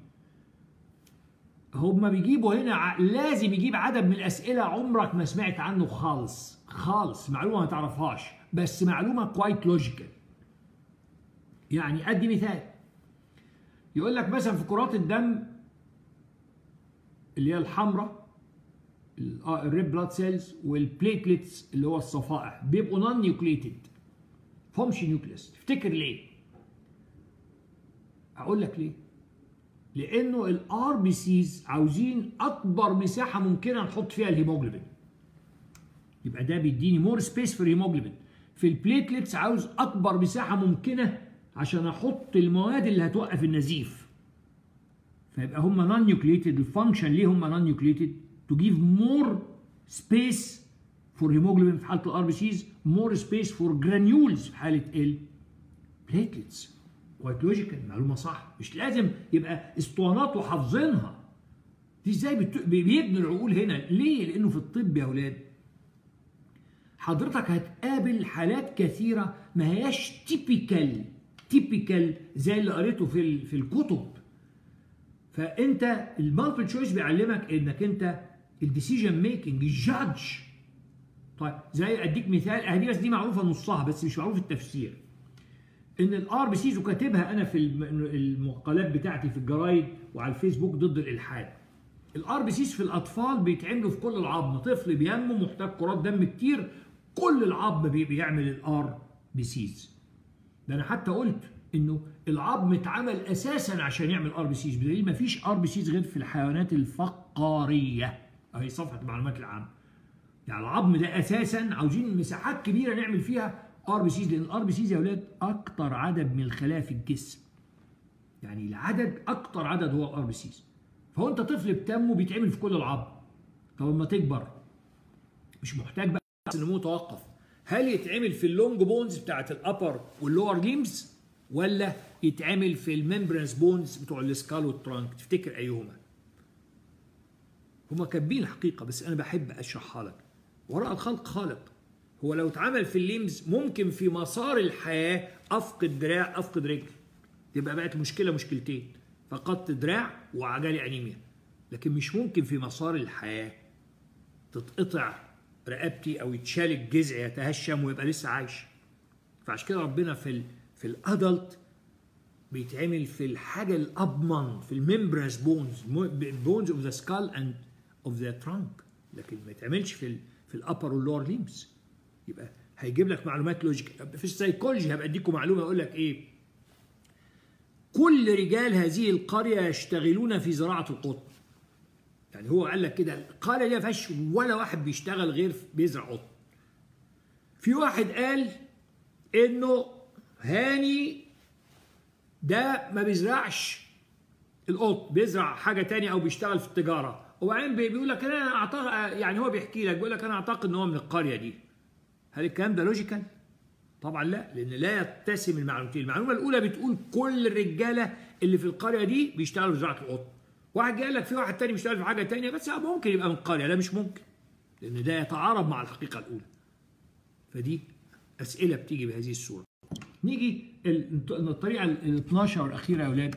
هما بيجيبوا هنا لازم يجيب عدد من الاسئله عمرك ما سمعت عنه خالص خالص معلومه ما تعرفهاش بس معلومه كوايت لوجيكال يعني ادي مثال يقول لك مثلا في كرات الدم اللي هي الحمراء الريد بلاد سيلز والبليتلتس اللي هو الصفائح بيبقوا نون نيوكليتد فهمش نيوكليس تفتكر ليه؟ هقول لك ليه؟ لانه الار بي سيز عاوزين اكبر مساحه ممكنه نحط فيها الهيموجلوبين يبقى ده بيديني مور سبيس في الهيموجلوبين في البليتلتس عاوز اكبر مساحه ممكنه عشان احط المواد اللي هتوقف النزيف فيبقى هم نون نيوكليتد الفانكشن ليه هم نون نيوكليتد تو جيف مور سبيس فور هيموجلوبين في حاله الار بي سيز مور سبيس فور جرانيولز في حاله البليتلتس كويت لوجيكال معلومه صح مش لازم يبقى اسطوانات وحافظينها دي ازاي بت... بيبنوا العقول هنا ليه لانه في الطب يا اولاد حضرتك هتقابل حالات كثيره ما هياش تيبيكال تيبيكال زي اللي قريته في ال... في الكتب فانت المالتيبل تشويس بيعلمك انك انت الديسيجن ميكنج الجادج طيب زي اديك مثال اهدي بس دي معروفه نصها بس مش معروف التفسير ان الار بي سيز وكاتبها انا في المقالات بتاعتي في الجرايد وعلى الفيسبوك ضد الالحاد الار بي سيز في الاطفال بيتعملوا في كل العظم طفل بينمو محتاج كرات دم كتير كل العظم بيعمل الار بي سيز ده انا حتى قلت انه العظم اتعمل اساسا عشان يعمل ار بي سيز بدليل ما فيش ار بي سيز غير في الحيوانات الفقاريه اهي صفحه المعلومات العامه يعني العظم ده اساسا عاوزين مساحات كبيره نعمل فيها ار بي سيز لان الار بي سيز يا اولاد اكتر عدد من الخلايا في الجسم يعني العدد اكتر عدد هو الار بي سيز فهو انت طفل بتنمو بيتعمل في كل العظم طب لما تكبر مش محتاج بقى النمو توقف هل يتعمل في اللونج بونز بتاعت الابر واللور ليمز ولا يتعمل في الممبرانس بونز بتوع السكال والترانك تفتكر ايهما هما كاتبين الحقيقه بس انا بحب اشرحها لك وراء الخلق خالق هو لو اتعمل في الليمز ممكن في مسار الحياه افقد دراع افقد رجل تبقى بقت المشكله مشكلتين فقدت دراع وعجلي انيميا لكن مش ممكن في مسار الحياه تتقطع رقبتي او يتشال الجذع يتهشم ويبقى لسه عايش فعشان كده ربنا في ال في الادلت بيتعمل في الحاجه الاضمن في الممبرس بونز بونز اوف ذا سكال اند اوف ذا ترانك لكن ما يتعملش في ال في الابر واللور ليمز يبقى هيجيب لك معلومات لوجيك في السيكولوجي هبقى اديكم معلومه اقول لك ايه كل رجال هذه القريه يشتغلون في زراعه القطن يعني هو قال لك كده القريه دي ما فيهاش ولا واحد بيشتغل غير بيزرع قطن في واحد قال انه هاني ده ما بيزرعش القط بيزرع حاجه تانية او بيشتغل في التجاره وبعدين بيقول لك انا اعتقد يعني هو بيحكي لك بيقول لك انا اعتقد ان هو من القريه دي هل الكلام ده لوجيكال طبعا لا لان لا يتسم المعلومتين المعلومه الاولى بتقول كل الرجاله اللي في القريه دي بيشتغلوا في زراعه القطن واحد قال لك في واحد تاني بيشتغل في حاجه تانية بس ممكن يبقى من القريه لا مش ممكن لان ده يتعارض مع الحقيقه الاولى فدي اسئله بتيجي بهذه الصوره نيجي الطريقه ال 12 الاخيره يا اولاد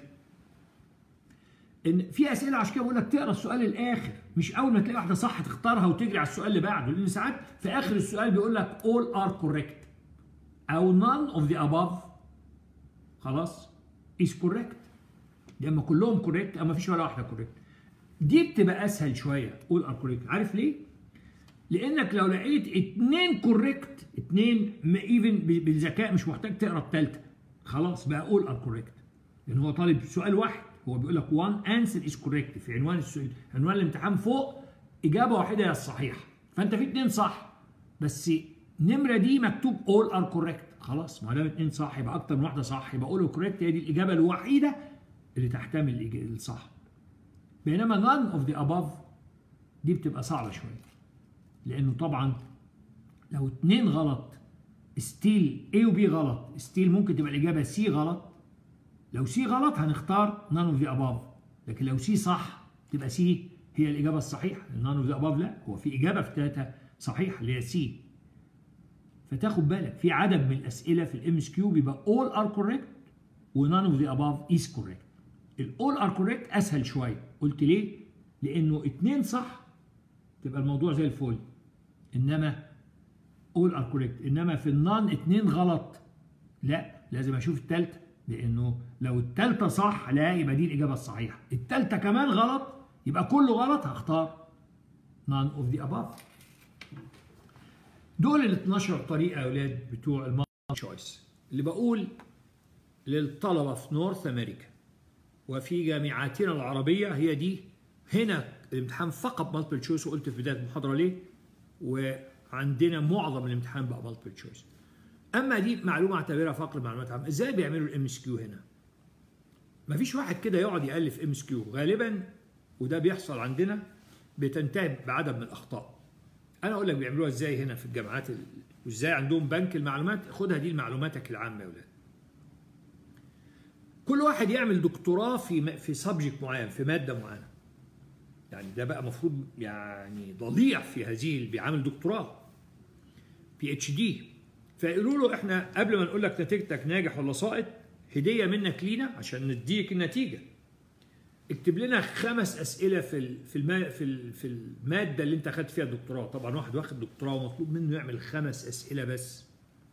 ان في اسئله عشان كده بقول لك تقرا السؤال الاخر مش اول ما تلاقي واحده صح تختارها وتجري على السؤال اللي بعده لان ساعات في اخر السؤال بيقول لك all are correct او none of the above خلاص is correct يا اما كلهم كوريكت او ما فيش ولا واحده كوريكت دي بتبقى اسهل شويه all are correct عارف ليه؟ لانك لو لقيت اتنين كوريكت اتنين ايفن بالذكاء مش محتاج تقرا الثالثه خلاص بقى all are correct لان هو طالب سؤال واحد هو بيقول لك one answer is correct في عنوان السؤال عنوان الامتحان فوق اجابه واحده هي الصحيحه فانت في اتنين صح بس النمره دي مكتوب all are correct خلاص ما دام اتنين صح يبقى اكتر من واحده صح يبقى all correct هي دي الاجابه الوحيده اللي تحتمل الصح بينما none of the above دي بتبقى صعبه شويه لانه طبعا لو اتنين غلط ستيل A و B غلط ستيل ممكن تبقى الاجابه C غلط لو C غلط هنختار none of the above لكن لو C صح تبقى C هي الاجابه الصحيحه none of the above لا هو في اجابه في ثلاثه صحيحه اللي هي C فتاخد بالك في عدد من الاسئله في الام اس كيو بيبقى all are correct و none of the above is correct الاول ار كوريكت اسهل شويه قلت ليه لانه اتنين صح تبقى الموضوع زي الفل انما اول ار كوريكت انما في النون اتنين غلط لا لازم اشوف التالتة لانه لو التالتة صح لا يبقى دي الاجابه الصحيحه التالتة كمان غلط يبقى كله غلط هختار none of the above دول ال 12 طريقه يا اولاد بتوع المالتي تشويس اللي بقول للطلبه في نورث امريكا وفي جامعاتنا العربيه هي دي هنا الامتحان فقط مالتيبل تشويس وقلت في بدايه المحاضره ليه وعندنا معظم الامتحان بقى مالتيبل تشويس اما دي معلومه اعتبرها فقر معلومات عامه ازاي بيعملوا الام اس كيو هنا مفيش واحد كده يقعد يالف ام اس كيو غالبا وده بيحصل عندنا بتنتهي بعدد من الاخطاء انا اقول لك بيعملوها ازاي هنا في الجامعات وازاي عندهم بنك المعلومات خدها دي لمعلوماتك العامه يا ولاد كل واحد يعمل دكتوراه في في سبجكت معين في ماده معينه يعني ده بقى المفروض يعني ضليع في هذه اللي بيعمل دكتوراه بي اتش دي فيقولوا له احنا قبل ما نقول لك نتيجتك ناجح ولا ساقط هديه منك لينا عشان نديك النتيجه اكتب لنا خمس اسئله في في الما في في الماده اللي انت اخدت فيها الدكتوراه طبعا واحد واخد دكتوراه ومطلوب منه يعمل خمس اسئله بس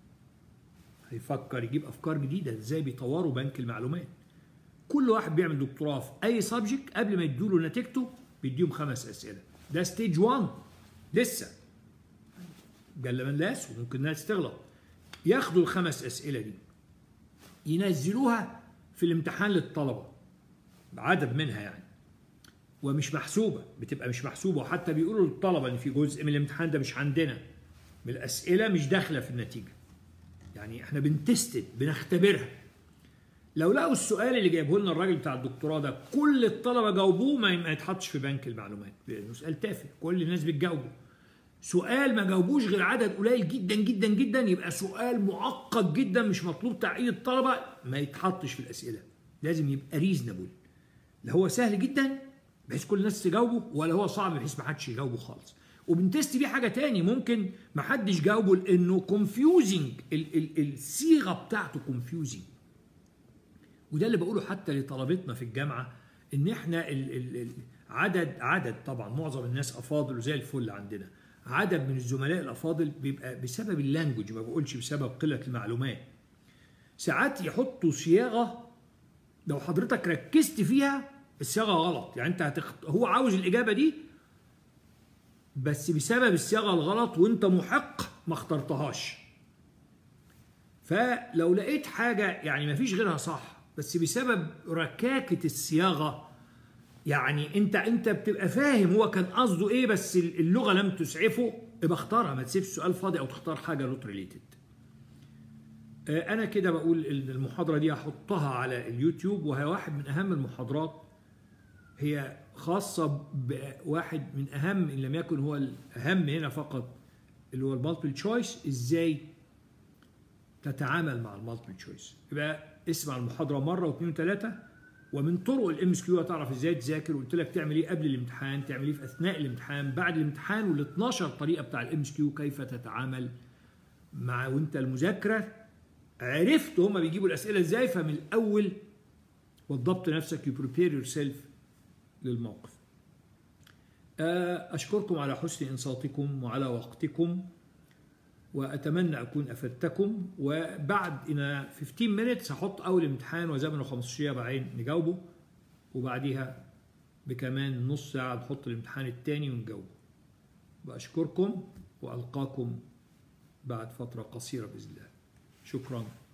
هيفكر يجيب افكار جديده ازاي بيطوروا بنك المعلومات كل واحد بيعمل دكتوراه في اي سبجكت قبل ما يدوا له نتيجته بيديهم خمس اسئله ده ستيج 1 لسه قال ناس وممكن ناس تغلط ياخدوا الخمس اسئله دي ينزلوها في الامتحان للطلبه بعدد منها يعني ومش محسوبه بتبقى مش محسوبه وحتى بيقولوا للطلبه ان في جزء من الامتحان ده مش عندنا من الاسئله مش داخله في النتيجه يعني احنا بنتستد بنختبرها لو لقوا السؤال اللي جايبه لنا الراجل بتاع الدكتوراه ده كل الطلبه جاوبوه ما يتحطش في بنك المعلومات لانه سؤال تافه كل الناس بتجاوبه سؤال ما جاوبوش غير عدد قليل جدا جدا جدا يبقى سؤال معقد جدا مش مطلوب تعقيد الطلبه ما يتحطش في الاسئله لازم يبقى ريزنبل لا هو سهل جدا بحيث كل الناس تجاوبه ولا هو صعب بحيث ما حدش يجاوبه خالص وبنتست بيه حاجه تاني ممكن ما حدش جاوبه لانه كونفيوزنج الصيغه بتاعته كونفيوزنج وده اللي بقوله حتى لطلبتنا في الجامعه ان احنا ال ال ال عدد عدد طبعا معظم الناس افاضل وزي الفل عندنا عدد من الزملاء الافاضل بيبقى بسبب اللانجوج ما بقولش بسبب قله المعلومات ساعات يحطوا صياغه لو حضرتك ركزت فيها الصياغه غلط يعني انت هتخت... هو عاوز الاجابه دي بس بسبب الصياغه الغلط وانت محق ما اخترتهاش فلو لقيت حاجه يعني ما فيش غيرها صح بس بسبب ركاكه الصياغه يعني انت انت بتبقى فاهم هو كان قصده ايه بس اللغه لم تسعفه يبقى اختارها ما تسيبش سؤال فاضي او تختار حاجه نوت ريليتد انا كده بقول المحاضره دي هحطها على اليوتيوب وهي واحد من اهم المحاضرات هي خاصه بواحد من اهم ان لم يكن هو الاهم هنا فقط اللي هو المالتيبل تشويس ازاي تتعامل مع المالتيبل تشويس يبقى اسمع المحاضره مره واثنين وثلاثه ومن طرق الام اس كيو هتعرف ازاي تذاكر وقلت لك تعمل ايه قبل الامتحان تعمل ايه في اثناء الامتحان بعد الامتحان وال 12 طريقه بتاع الام اس كيو كيف تتعامل مع وانت المذاكره عرفت هما بيجيبوا الاسئله ازاي فمن الاول وضبط نفسك يو بريبير يور سيلف للموقف اشكركم على حسن انصاتكم وعلى وقتكم واتمنى اكون افدتكم وبعد ان 15 مينتس هحط اول امتحان وزمنه 15 دقيقه بعدين نجاوبه وبعديها بكمان نص ساعه نحط الامتحان الثاني ونجاوبه باشكركم والقاكم بعد فتره قصيره باذن الله شكرا